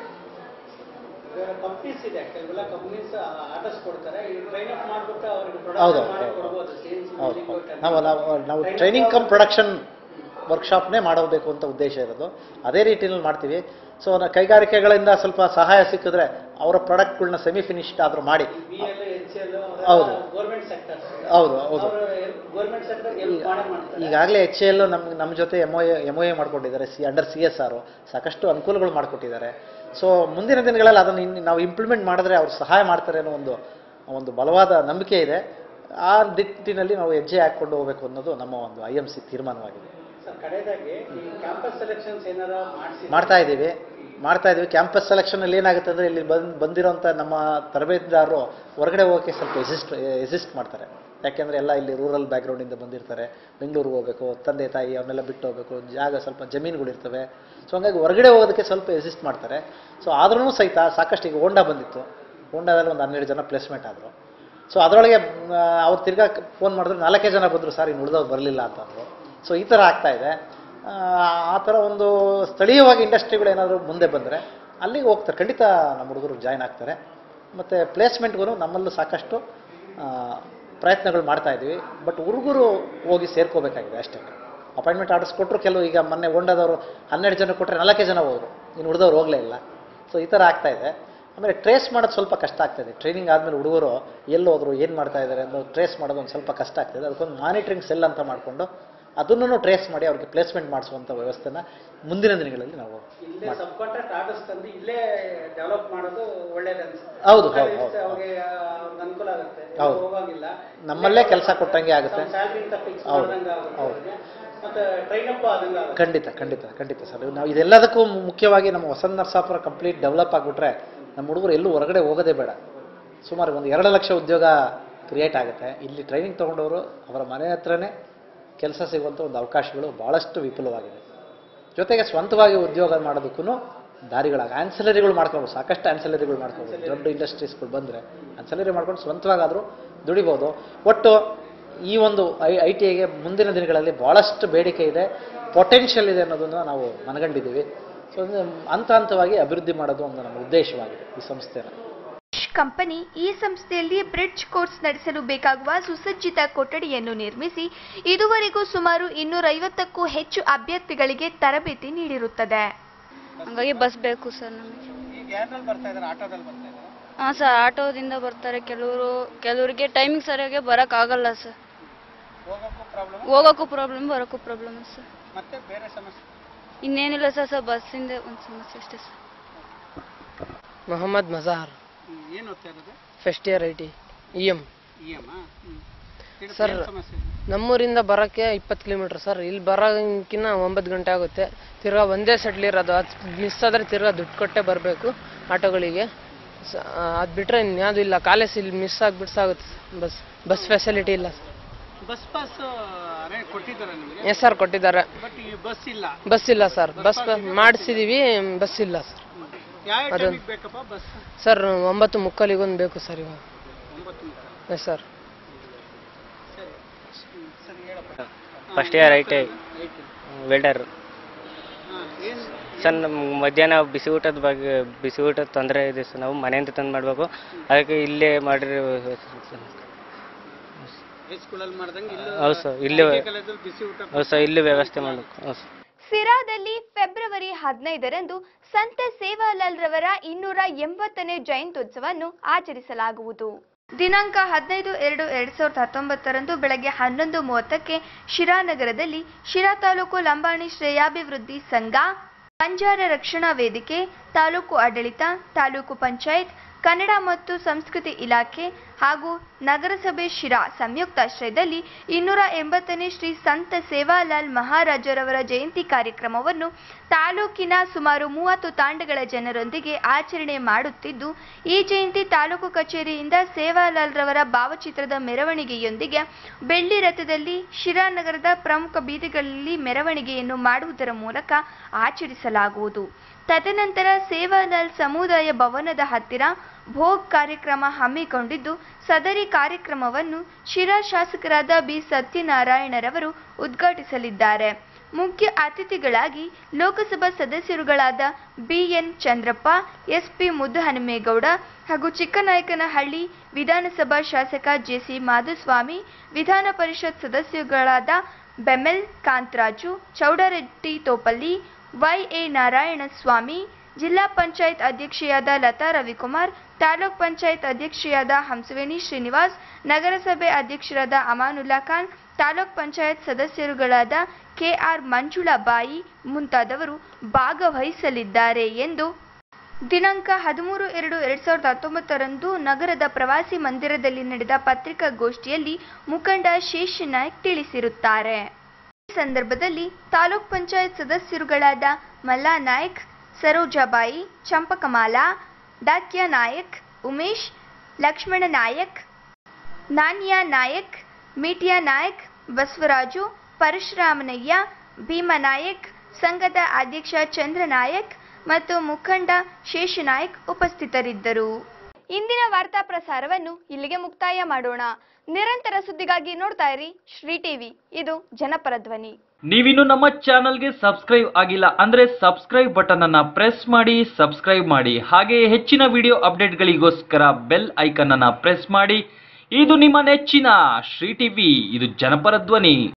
Speaker 4: ಕಂಪ್ನೀಸ್ ಇದೆ ಕೆಲವೆಲ್ಲ ಕಂಪ್ನೀಸ್ ಆರ್ಡರ್ಸ್ ಕೊಡ್ತಾರೆ ಟ್ರೈನ್ ಅಪ್ ಮಾಡ್ಬಿಟ್ಟು ಅವ್ರಿಗೆ
Speaker 7: ಹೌದು
Speaker 4: production ಮಾಡಿ
Speaker 7: ಹೌದು
Speaker 4: ಕೊಡ್ಬೋದು CNC
Speaker 7: ಹೌದು
Speaker 4: milling,
Speaker 7: ಹೌದು.
Speaker 4: turning.
Speaker 7: ನಾವು ನಾವು ನಾವು ಟ್ರೈನಿಂಗ್ ಕಮ್ ಪ್ರೊಡಕ್ಷನ್ ವರ್ಕ್ಶಾಪ್ನೇ ಮಾಡಬೇಕು ಅಂತ ಉದ್ದೇಶ ಇರೋದು ಅದೇ ರೀತಿಯಲ್ಲಿ ಮಾಡ್ತೀವಿ ಸೊ ಕೈಗಾರಿಕೆಗಳಿಂದ ಸ್ವಲ್ಪ ಸಹಾಯ ಸಿಕ್ಕಿದ್ರೆ ಅವರ ಪ್ರಾಡಕ್ಟ್ಗಳನ್ನ ಸೆಮಿ ಫಿನಿಶ್ಡ್ ಆದರೂ ಮಾಡಿ
Speaker 4: BL, HCL
Speaker 7: ಹೌದು.
Speaker 4: ಗೌರ್ಮೆಂಟ್ ಸೆಕ್ಟರ್
Speaker 7: ಹೌದು ಹೌದು
Speaker 4: ಗೌರ್ಮೆಂಟ್ ಸೆಕ್ಟರ್ ಹೆಲ್ಪ್ ಮಾಡೇ ಮಾಡ್ತಾರೆ
Speaker 7: ಈಗಾಗಲೇ ಎಚ್ ಎಲ್ ನಮ್ಮ ನಮ್ಮ ಜೊತೆ M O M O A ಮಾಡ್ಕೊಂಡಿದ್ದಾರೆ C under C S R ಸಾಕಷ್ಟು ಅನುಕೂಲಗಳು ಮಾಡಿಕೊಟ್ಟಿದ್ದಾರೆ ಸೊ ಮುಂದಿನ ದಿನಗಳಲ್ಲಿ ಅದನ್ನು ಇನ್ನು ನಾವು ಇಂಪ್ಲಿಮೆಂಟ್ ಮಾಡಿದ್ರೆ ಅವ್ರು ಸಹಾಯ ಮಾಡ್ತಾರೆ ಅನ್ನೋ ಒಂದು ಒಂದು ಬಲವಾದ ನಂಬಿಕೆ ಇದೆ ಆ ನಿಟ್ಟಿನಲ್ಲಿ ನಾವು ಹೆಜ್ಜೆ ಹಾಕ್ಕೊಂಡು ಹೋಗಬೇಕು ಅನ್ನೋದು ನಮ್ಮ ಒಂದು ಐ ಎಮ್ ಸಿ ತೀರ್ಮಾನವಾಗಿದೆ
Speaker 4: ಸರ್ ಕಡೆದಾಗಿ ಈ ಕ್ಯಾಂಪಸ್ ಸೆಲೆಕ್ಷನ್ಸ್ ಏನಾರ ಮಾಡಿಸಿ
Speaker 7: ಮಾಡ್ತಾ ಇದ್ದೀವಿ ಮಾಡ್ತಾ ಇದ್ದೀವಿ ಕ್ಯಾಂಪಸ್ ಸೆಲೆಕ್ಷನಲ್ಲಿ ಏನಾಗುತ್ತೆ ಅಂದರೆ ಇಲ್ಲಿ ಬಂದು ಬಂದಿರೋಂಥ ನಮ್ಮ ತರಬೇತಿದಾರರು ಹೊರಗಡೆ ಹೋಗೋಕ್ಕೆ ಸ್ವಲ್ಪ ಎಸಿಸ್ಟ್ ಎಸಿಸ್ಟ್ ಮಾಡ್ತಾರೆ ಯಾಕೆಂದರೆ ಎಲ್ಲ ಇಲ್ಲಿ ರೂರಲ್ ಬ್ಯಾಕ್ಗ್ರೌಂಡಿಂದ ಬಂದಿರ್ತಾರೆ ಬೆಂಗಳೂರಿಗೆ ಹೋಗಬೇಕು ತಂದೆ ತಾಯಿ ಅವನ್ನೆಲ್ಲ ಬಿಟ್ಟು ಹೋಗಬೇಕು ಜಾಗ ಸ್ವಲ್ಪ ಜಮೀನುಗಳಿರ್ತವೆ ಸೊ ಹಂಗಾಗಿ ಹೊರಗಡೆ ಹೋಗೋದಕ್ಕೆ ಸ್ವಲ್ಪ ಎಸಿಸ್ಟ್ ಮಾಡ್ತಾರೆ ಸೊ ಆದ್ರೂ ಸಹಿತ ಸಾಕಷ್ಟು ಈಗ ಹೋಂಡಾ ಬಂದಿತ್ತು ಹೋಂಡಾದಲ್ಲಿ ಒಂದು ಹನ್ನೆರಡು ಜನ ಪ್ಲೇಸ್ಮೆಂಟ್ ಆದರು ಸೊ ಅದರೊಳಗೆ ಅವ್ರು ತಿರ್ಗಾ ಫೋನ್ ಮಾಡಿದ್ರು ನಾಲ್ಕೇ ಜನ ಬಂದರು ಸರ್ ಇನ್ನು ಉಳಿದವ್ರು ಬರಲಿಲ್ಲ ಅಂತಂದರು ಸೊ ಈ ಥರ ಆಗ್ತಾ ಇದೆ ಆ, ಆ ಥರ ಒಂದು ಸ್ಥಳೀಯವಾಗಿ ಇಂಡಸ್ಟ್ರಿಗಳು ಏನಾದರೂ ಮುಂದೆ ಬಂದರೆ ಅಲ್ಲಿಗೆ ಹೋಗ್ತಾರೆ ಖಂಡಿತ ನಮ್ಮ ಹುಡುಗರು ಜಾಯ್ನ್ ಆಗ್ತಾರೆ ಮತ್ತು ಪ್ಲೇಸ್ಮೆಂಟ್ಗೂ ನಮ್ಮಲ್ಲೂ ಸಾಕಷ್ಟು ಆ, ಪ್ರಯತ್ನಗಳು ಮಾಡ್ತಾ ಇದ್ದೀವಿ ಬಟ್ ಹುಡುಗರು ಹೋಗಿ ಸೇರ್ಕೋಬೇಕಾಗಿದೆ ಅಷ್ಟೇ ಅಪಾಯಿಂಟ್ಮೆಂಟ್ ಆರ್ಡರ್ಸ್ ಕೊಟ್ಟರು ಕೆಲವು ಈಗ ಮೊನ್ನೆ ಹೊಂಡದವರು ಹನ್ನೆರಡು ಜನ ಕೊಟ್ಟರೆ ನಾಲ್ಕೇ ಜನ ಹೋದರು ಇನ್ನು ಉಳಿದವ್ರು ಹೋಗಲೇ ಇಲ್ಲ ಸೊ ಈ ಥರ ಆಗ್ತಾ ಇದೆ ಆಮೇಲೆ ಟ್ರೇಸ್ ಮಾಡೋದು ಸ್ವಲ್ಪ ಕಷ್ಟ ಆಗ್ತಾಯಿದೆ ಟ್ರೈನಿಂಗ್ ಆದಮೇಲೆ ಹುಡುಗರು ಎಲ್ಲಿ ಹೋದ್ರು ಏನು ಮಾಡ್ತಾ ಇದ್ದಾರೆ ಅನ್ನೋದು ಟ್ರೇಸ್ ಮಾಡೋದು ಒಂದು ಸ್ವಲ್ಪ ಕಷ್ಟ ಆಗ್ತದೆ ಅದಕ್ಕೊಂದು ಮಾನಿಟ್ರಿಂಗ್ ಸೆಲ್ ಅಂತ ಮಾಡಿಕೊಂಡು ಅದನ್ನು ಟ್ರೇಸ್ ಮಾಡಿ ಅವ್ರಿಗೆ ಪ್ಲೇಸ್ಮೆಂಟ್ ಮಾಡಿಸುವಂಥ ವ್ಯವಸ್ಥೆನ ಮುಂದಿನ ದಿನಗಳಲ್ಲಿ ನಾವು
Speaker 4: ಇಲ್ಲೇ ಸಬ್ ಕಾಂಟ್ರಾಕ್ಟ್ ಆರ್ಡರ್ಸ್ ತಂದು ಇಲ್ಲೇ ಡೆವಲಪ್ ಮಾಡೋದು ಒಳ್ಳೇದು ಅನ್ಸುತ್ತೆ
Speaker 7: ಹೌದು, ಹೌದು, ಹೌದು.
Speaker 4: ಅವ್ರಿಗೆ ಒಂದು ಅನುಕೂಲ ಆಗುತ್ತೆ
Speaker 7: ಹೌದು.
Speaker 4: ಹೋಗಾಗಿಲ್ಲ
Speaker 7: ನಮ್ಮಲ್ಲೇ ಕೆಲಸ ಕೊಟ್ಟಂಗೆ ಆಗುತ್ತೆ
Speaker 4: ಸ್ಯಾಲ್ರಿ ಅಂತ ಫಿಕ್ಸ್
Speaker 7: ಹೌದು,
Speaker 4: ಮಾಡ್ದಂಗೆ ಆಗುತ್ತೆ
Speaker 7: ಹೌದು.
Speaker 4: ಅವ್ರಿಗೆ. ಮತ್ತೆ ಟ್ರೈನ್ ಅಪ್ ಆದಂಗೆ ಆಗುತ್ತೆ
Speaker 7: ಖಂಡಿತ ಖಂಡಿತ ಖಂಡಿತ ಸರ್ ನಾವು ಇದೆಲ್ಲದಕ್ಕೂ ಮುಖ್ಯವಾಗಿ ನಮ್ಮ ವಸಂತ ನರಸಾಪುರ ಕಂಪ್ಲೀಟ್ ಡೆವಲಪ್ ಆಗಿಬಿಟ್ರೆ ನಮ್ಮ ಹುಡುಗರು ಎಲ್ಲೂ ಹೊರಗಡೆ ಹೋಗೋದೇ ಬೇಡ ಸುಮಾರು ಒಂದು ಎರಡು ಲಕ್ಷ ಉದ್ಯೋಗ ಕ್ರಿಯೇಟ್ ಆಗುತ್ತೆ ಇಲ್ಲಿ ಟ್ರೈನಿಂಗ್ ತೊಗೊಂಡವರು ಅವರ ಮನೆ ಹತ್ರನೇ ಕೆಲಸ ಸಿಗುವಂಥ ಒಂದು ಅವಕಾಶಗಳು ಭಾಳಷ್ಟು ವಿಪುಲವಾಗಿದೆ ಜೊತೆಗೆ ಸ್ವಂತವಾಗಿ ಉದ್ಯೋಗ ಮಾಡೋದಕ್ಕೂ ದಾರಿಗಳಾಗ ಆನ್ಸಲರಿಗಳು ಮಾಡ್ಕೊಬೋದು ಸಾಕಷ್ಟು ಆನ್ಸಲರಿಗಳು ಮಾಡ್ಕೊಬೋದು ದೊಡ್ಡ ಇಂಡಸ್ಟ್ರೀಸ್ಗಳು ಬಂದರೆ ಆನ್ಸಲರಿ ಮಾಡ್ಕೊಂಡು ಸ್ವಂತವಾಗಾದರೂ ದುಡಿಬೋದು ಒಟ್ಟು ಈ ಒಂದು ಐ ಐ ಟಿ ಐಗೆ ಮುಂದಿನ ದಿನಗಳಲ್ಲಿ ಭಾಳಷ್ಟು ಬೇಡಿಕೆ ಇದೆ ಪೊಟೆನ್ಷಿಯಲ್ ಇದೆ ಅನ್ನೋದನ್ನು ನಾವು ಮನಗಂಡಿದ್ದೀವಿ ಸೊ ಹಂತ ಹಂತವಾಗಿ ಅಭಿವೃದ್ಧಿ ಮಾಡೋದು ಒಂದು ನಮ್ಮ ಉದ್ದೇಶವಾಗಿದೆ ಈ ಸಂಸ್ಥೆನ
Speaker 2: ಕಂಪನಿ ಈ ಸಂಸ್ಥೆಯಲ್ಲಿ ಬ್ರಿಡ್ಜ್ ಕೋರ್ಸ್ ನಡೆಸಲು ಬೇಕಾಗುವ ಸುಸಜ್ಜಿತ ಕೊಠಡಿಯನ್ನು ನಿರ್ಮಿಸಿ ಇದುವರೆಗೂ ಸುಮಾರು ಇನ್ನೂರೈವತ್ತಕ್ಕೂ ಹೆಚ್ಚು ಅಭ್ಯರ್ಥಿಗಳಿಗೆ ತರಬೇತಿ ನೀಡಿರುತ್ತದೆ
Speaker 8: ಹಂಗಾಗಿ ಬಸ್ ಬೇಕು ಸರ್ ನಮಗೆ
Speaker 4: ಈಗ ಯಾವ್ದ್ರಲ್ಲಿ ಬರ್ತಾ ಇದ್ದಾರೆ ಆಟೋದಲ್ಲಿ ಬರ್ತಾ ಇದ್ದಾರೆ
Speaker 8: ಹಾಂ ಸರ್ ಆಟೋದಿಂದ ಬರ್ತಾರೆ ಕೆಲವರು ಕೆಲವರಿಗೆ ಟೈಮಿಂಗ್ ಸರಿಯಾಗಿ ಬರೋಕ್ಕಾಗಲ್ಲ ಸರ್
Speaker 4: ಹೋಗೋಕ್ಕೂ ಪ್ರಾಬ್ಲಮ್
Speaker 8: ಹೋಗೋಕ್ಕೂ ಪ್ರಾಬ್ಲಮ್ ಬರೋಕ್ಕೂ ಪ್ರಾಬ್ಲಮ್ ಸರ್
Speaker 4: ಮತ್ತೆ ಬೇರೆ ಸಮಸ್ಯೆ
Speaker 8: ಇನ್ನೇನಿಲ್ಲ ಸರ್ ಸರ್ ಬಸ್ಸಿಂದ ಒಂದು ಸಮಸ್ಯೆ ಅಷ್ಟೇ ಸರ್
Speaker 9: ಮೊಹಮ್ಮದ್ ಮಜಾರ್
Speaker 4: ಏನು ಓದ್ತಾ ಇರೋದು
Speaker 9: first year I T E M
Speaker 4: E M
Speaker 9: sir
Speaker 4: ಸಮಸ್ಯೆ
Speaker 9: ನಮ್ಮೂರಿಂದ ಬರೋಕ್ಕೆ ಇಪ್ಪತ್ತು ಕಿಲೋಮೀಟ್ರ್ ಸರ್ ಇಲ್ಲಿ ಬರೋಕ್ಕಿಂತ ಒಂಬತ್ತು ಗಂಟೆ ಆಗುತ್ತೆ ತಿರ್ಗಾ ಒಂದೇ ಸೆಟ್ಲ್ ಇರೋದು ಅದು ಮಿಸ್ ಆದರೆ ತಿರ್ಗಾ ದುಡ್ಡು ಕೊಟ್ಟೆ ಬರಬೇಕು ಆಟೋಗಳಿಗೆ ಅದು ಬಿಟ್ಟರೆ ಇನ್ಯಾವುದೂ ಇಲ್ಲ ಕಾಲೇಜ್ ಇಲ್ಲಿ ಮಿಸ್ ಆಗಿಬಿಟ್ಟು ಆಗುತ್ತೆ ಬಸ್ ಬಸ್ ಫೆಸಿಲಿಟಿ ಇಲ್ಲ ಸರ್
Speaker 4: ಬಸ್ ಪಾಸ್ ಕೊಟ್ಟಿದ್ದಾರೆ ನಿಮಗೆ
Speaker 9: ಎಸ್ ಸರ್ ಕೊಟ್ಟಿದ್ದಾರೆ
Speaker 4: ಬಟ್ ಈ ಬಸ್ ಇಲ್ಲ
Speaker 9: ಬಸ್ ಇಲ್ಲ ಸರ್ ಬಸ್ ಮಾಡಿಸಿದ್ದೀವಿ ಬಸ್ ಇಲ್ಲ ಸರ್
Speaker 4: ಯಾವ
Speaker 9: ಅದು-
Speaker 4: ಟೈಮಿಗೆ ಬೇಕಪ್ಪ ಬಸ್
Speaker 9: ಸರ್ ಒಂಬತ್ತು ಮುಕ್ಕಲಿಗೊಂದು ಬೇಕು ಸರ್ ಇವಾಗ
Speaker 4: ಒಂಬತ್ತು ಮುಕ್ಕಾಲು.
Speaker 9: ಎಸ್ ಸರ್
Speaker 4: ಸರಿ ಹ್ಮ್, ಸರಿ ಹೇಳಪ್ಪ
Speaker 10: first year I T welder
Speaker 4: ಹಾ, ಏನ್
Speaker 10: ಸರ್ ನಮ್ಗೆ ಮಧ್ಯಾಹ್ನ ಬಿಸಿ ಊಟದ ಬಗ್ಗೆ ಬಿಸಿ ಊಟದ ತೊಂದರೆ ಇದೆ ಸರ್ ನಾವು ಮನೆಯಿಂದ ತಂದು ಮಾಡಬೇಕು ಅದಕ್ಕೆ ಇಲ್ಲೇ ಮಾಡಿರಿ
Speaker 4: ಹೈಸ್ಕೂಲಲ್ಲಿ ಮಾಡ್ದಂಗೆ ಇಲ್ಲೂ
Speaker 10: ಹೌದು ಸರ್ ಇಲ್ಲೇ
Speaker 4: ಐಟಿ ಕಾಲೇಜಲ್ಲಿ ಬಿಸಿ ಊಟ
Speaker 10: ಹೌದು ಸರ್ ಇಲ್ಲೇ ವ್ಯವಸ್ಥೆ ಮಾಡಬೇಕು ಹೌದು ಸರ್
Speaker 2: ಸಿರಾದಲ್ಲಿ ಫೆಬ್ರವರಿ ಹದಿನೈದರಂದು ಸಂತ ಸೇವಾಲಾಲ್ ರವರ ಇನ್ನೂರ ಎಂಬತ್ತನೇ ಜಯಂತ್ಯುತ್ಸವವನ್ನು ಆಚರಿಸಲಾಗುವುದು ದಿನಾಂಕ ಹದಿನೈದು ಎರಡು ಎರಡ್ ಸಾವಿರದ ಹತ್ತೊಂಬತ್ತರಂದು ಬೆಳಗ್ಗೆ ಹನ್ನೊಂದು ಮೂವತ್ತಕ್ಕೆ ಶಿರಾನಗರದಲ್ಲಿ ಶಿರಾ ತಾಲೂಕು ಲಂಬಾಣಿ ಶ್ರೇಯಾಭಿವೃದ್ಧಿ ಸಂಘ ಬಂಜಾರ ರಕ್ಷಣಾ ವೇದಿಕೆ ತಾಲೂಕು ಆಡಳಿತ ತಾಲೂಕು ಪಂಚಾಯತ್ ಕನ್ನಡ ಮತ್ತು ಸಂಸ್ಕೃತಿ ಇಲಾಖೆ ಹಾಗೂ ನಗರಸಭೆ ಶಿರಾ ಸಂಯುಕ್ತಾಶ್ರಯದಲ್ಲಿ ಇನ್ನೂರ ಎಂಬತ್ತನೇ ಶ್ರೀ ಸಂತ ಸೇವಾಲಾಲ್ ಮಹಾರಾಜರವರ ಜಯಂತಿ ಕಾರ್ಯಕ್ರಮವನ್ನು ತಾಲೂಕಿನ ಸುಮಾರು ಮೂವತ್ತು ತಾಂಡಗಳ ಜನರೊಂದಿಗೆ ಆಚರಣೆ ಮಾಡುತ್ತಿದ್ದು ಈ ಜಯಂತಿ ತಾಲೂಕು ಕಚೇರಿಯಿಂದ ಸೇವಾಲಾಲ್ ರವರ ಭಾವಚಿತ್ರದ ಮೆರವಣಿಗೆಯೊಂದಿಗೆ ಬೆಳ್ಳಿ ರಥದಲ್ಲಿ ಶಿರಾ ನಗರದ ಪ್ರಮುಖ ಬೀದಿಗಳಲ್ಲಿ ಮೆರವಣಿಗೆಯನ್ನು ಮಾಡುವುದರ ಮೂಲಕ ಆಚರಿಸಲಾಗುವುದು ತದನಂತರ ಸೇವಾಲಾಲ್ ಸಮುದಾಯ ಭವನದ ಹತ್ತಿರ ಭೋಗ್ ಕಾರ್ಯಕ್ರಮ ಹಮ್ಮಿಕೊಂಡಿದ್ದು ಸದರಿ ಕಾರ್ಯಕ್ರಮವನ್ನು ಶಿರಾ ಶಾಸಕರಾದ ಬಿ ಸತ್ಯನಾರಾಯಣರವರು ಉದ್ಘಾಟಿಸಲಿದ್ದಾರೆ ಮುಖ್ಯ ಅತಿಥಿಗಳಾಗಿ ಲೋಕಸಭಾ ಸದಸ್ಯರುಗಳಾದ ಬಿಎನ್ ಚಂದ್ರಪ್ಪ ಎಸ್ಪಿ ಮುದ್ದಹನುಮೇಗೌಡ ಹಾಗೂ ಚಿಕ್ಕನಾಯಕನಹಳ್ಳಿ ವಿಧಾನಸಭಾ ಶಾಸಕ ಜೆಸಿ ಮಾಧುಸ್ವಾಮಿ ವಿಧಾನ ಪರಿಷತ್ ಸದಸ್ಯರುಗಳಾದ ಬೆಮೆಲ್ ಕಾಂತರಾಜು ಚೌಡರೆಡ್ಡಿ ತೋಪಲ್ಲಿ ವೈಎ ನಾರಾಯಣಸ್ವಾಮಿ ಜಿಲ್ಲಾ ಪಂಚಾಯತ್ ಅಧ್ಯಕ್ಷೆಯಾದ ಲತಾ ರವಿಕುಮಾರ್ ತಾಲೂಕ್ ಪಂಚಾಯತ್ ಅಧ್ಯಕ್ಷೆಯಾದ ಹಂಸವೇಣಿ ಶ್ರೀನಿವಾಸ್ ನಗರಸಭೆ ಅಧ್ಯಕ್ಷರಾದ ಅಮಾನುಲ್ಲಾ ಖಾನ್ ತಾಲೂಕ್ ಪಂಚಾಯತ್ ಸದಸ್ಯರುಗಳಾದ ಕೆಆರ್ ಮಂಜುಳಾಬಾಯಿ ಮುಂತಾದವರು ಭಾಗವಹಿಸಲಿದ್ದಾರೆ ಎಂದು ದಿನಾಂಕ ಹದಿಮೂರು ಎರಡು ಎರಡ್ ಸಾವಿರದ ಹತ್ತೊಂಬತ್ತರಂದು ನಗರದ ಪ್ರವಾಸಿ ಮಂದಿರದಲ್ಲಿ ನಡೆದ ಪತ್ರಿಕಾಗೋಷ್ಠಿಯಲ್ಲಿ ಮುಖಂಡ ಶೇಷನಾಯ್ಕ್ ತಿಳಿಸಿರುತ್ತಾರೆ ಈ ಸಂದರ್ಭದಲ್ಲಿ ತಾಲೂಕ್ ಪಂಚಾಯತ್ ಸದಸ್ಯರುಗಳಾದ ಮಲ್ಲಾ ನಾಯ್ಕ್ ಸರೋಜಾಬಾಯಿ ಚಂಪಕಮಾಲಾ ಡಾಕ್ಯ ನಾಯಕ್ ಉಮೇಶ್ ಲಕ್ಷ್ಮಣ ನಾಯಕ್ ನಾನ್ಯಾ ನಾಯಕ್ ಮೀಟಿಯಾ ನಾಯಕ್ ಬಸವರಾಜು ಪರಶುರಾಮನಯ್ಯ ಭೀಮನಾಯಕ್ ಸಂಘದ ಅಧ್ಯಕ್ಷ ಚಂದ್ರನಾಯಕ್ ಮತ್ತು ಮುಖಂಡ ಶೇಷನಾಯಕ್ ಉಪಸ್ಥಿತರಿದ್ದರು ಇಂದಿನ ವಾರ್ತಾ ಪ್ರಸಾರವನ್ನು ಇಲ್ಲಿಗೆ ಮುಕ್ತಾಯ ಮಾಡೋಣ ನಿರಂತರ ಸುದ್ದಿಗಾಗಿ ನೋಡ್ತಾ ಇರಿ ಶ್ರೀ ಟಿವಿ ಇದು ಜನಪರ ಧ್ವನಿ
Speaker 1: ನೀವಿನ್ನು ನಮ್ಮ ಚಾನಲ್ಗೆ ಸಬ್ಸ್ಕ್ರೈಬ್ ಆಗಿಲ್ಲ ಅಂದ್ರೆ ಸಬ್ಸ್ಕ್ರೈಬ್ ಬಟನ್ ಅನ್ನ ಪ್ರೆಸ್ ಮಾಡಿ ಸಬ್ಸ್ಕ್ರೈಬ್ ಮಾಡಿ ಹಾಗೆ ಹೆಚ್ಚಿನ ವಿಡಿಯೋ ಅಪ್ಡೇಟ್ಗಳಿಗೋಸ್ಕರ ಬೆಲ್ ಐಕನ್ ಅನ್ನ ಪ್ರೆಸ್ ಮಾಡಿ ಇದು ನಿಮ್ಮ ನೆಚ್ಚಿನ ಶ್ರೀ ಟಿವಿ ಇದು ಜನಪರ ಧ್ವನಿ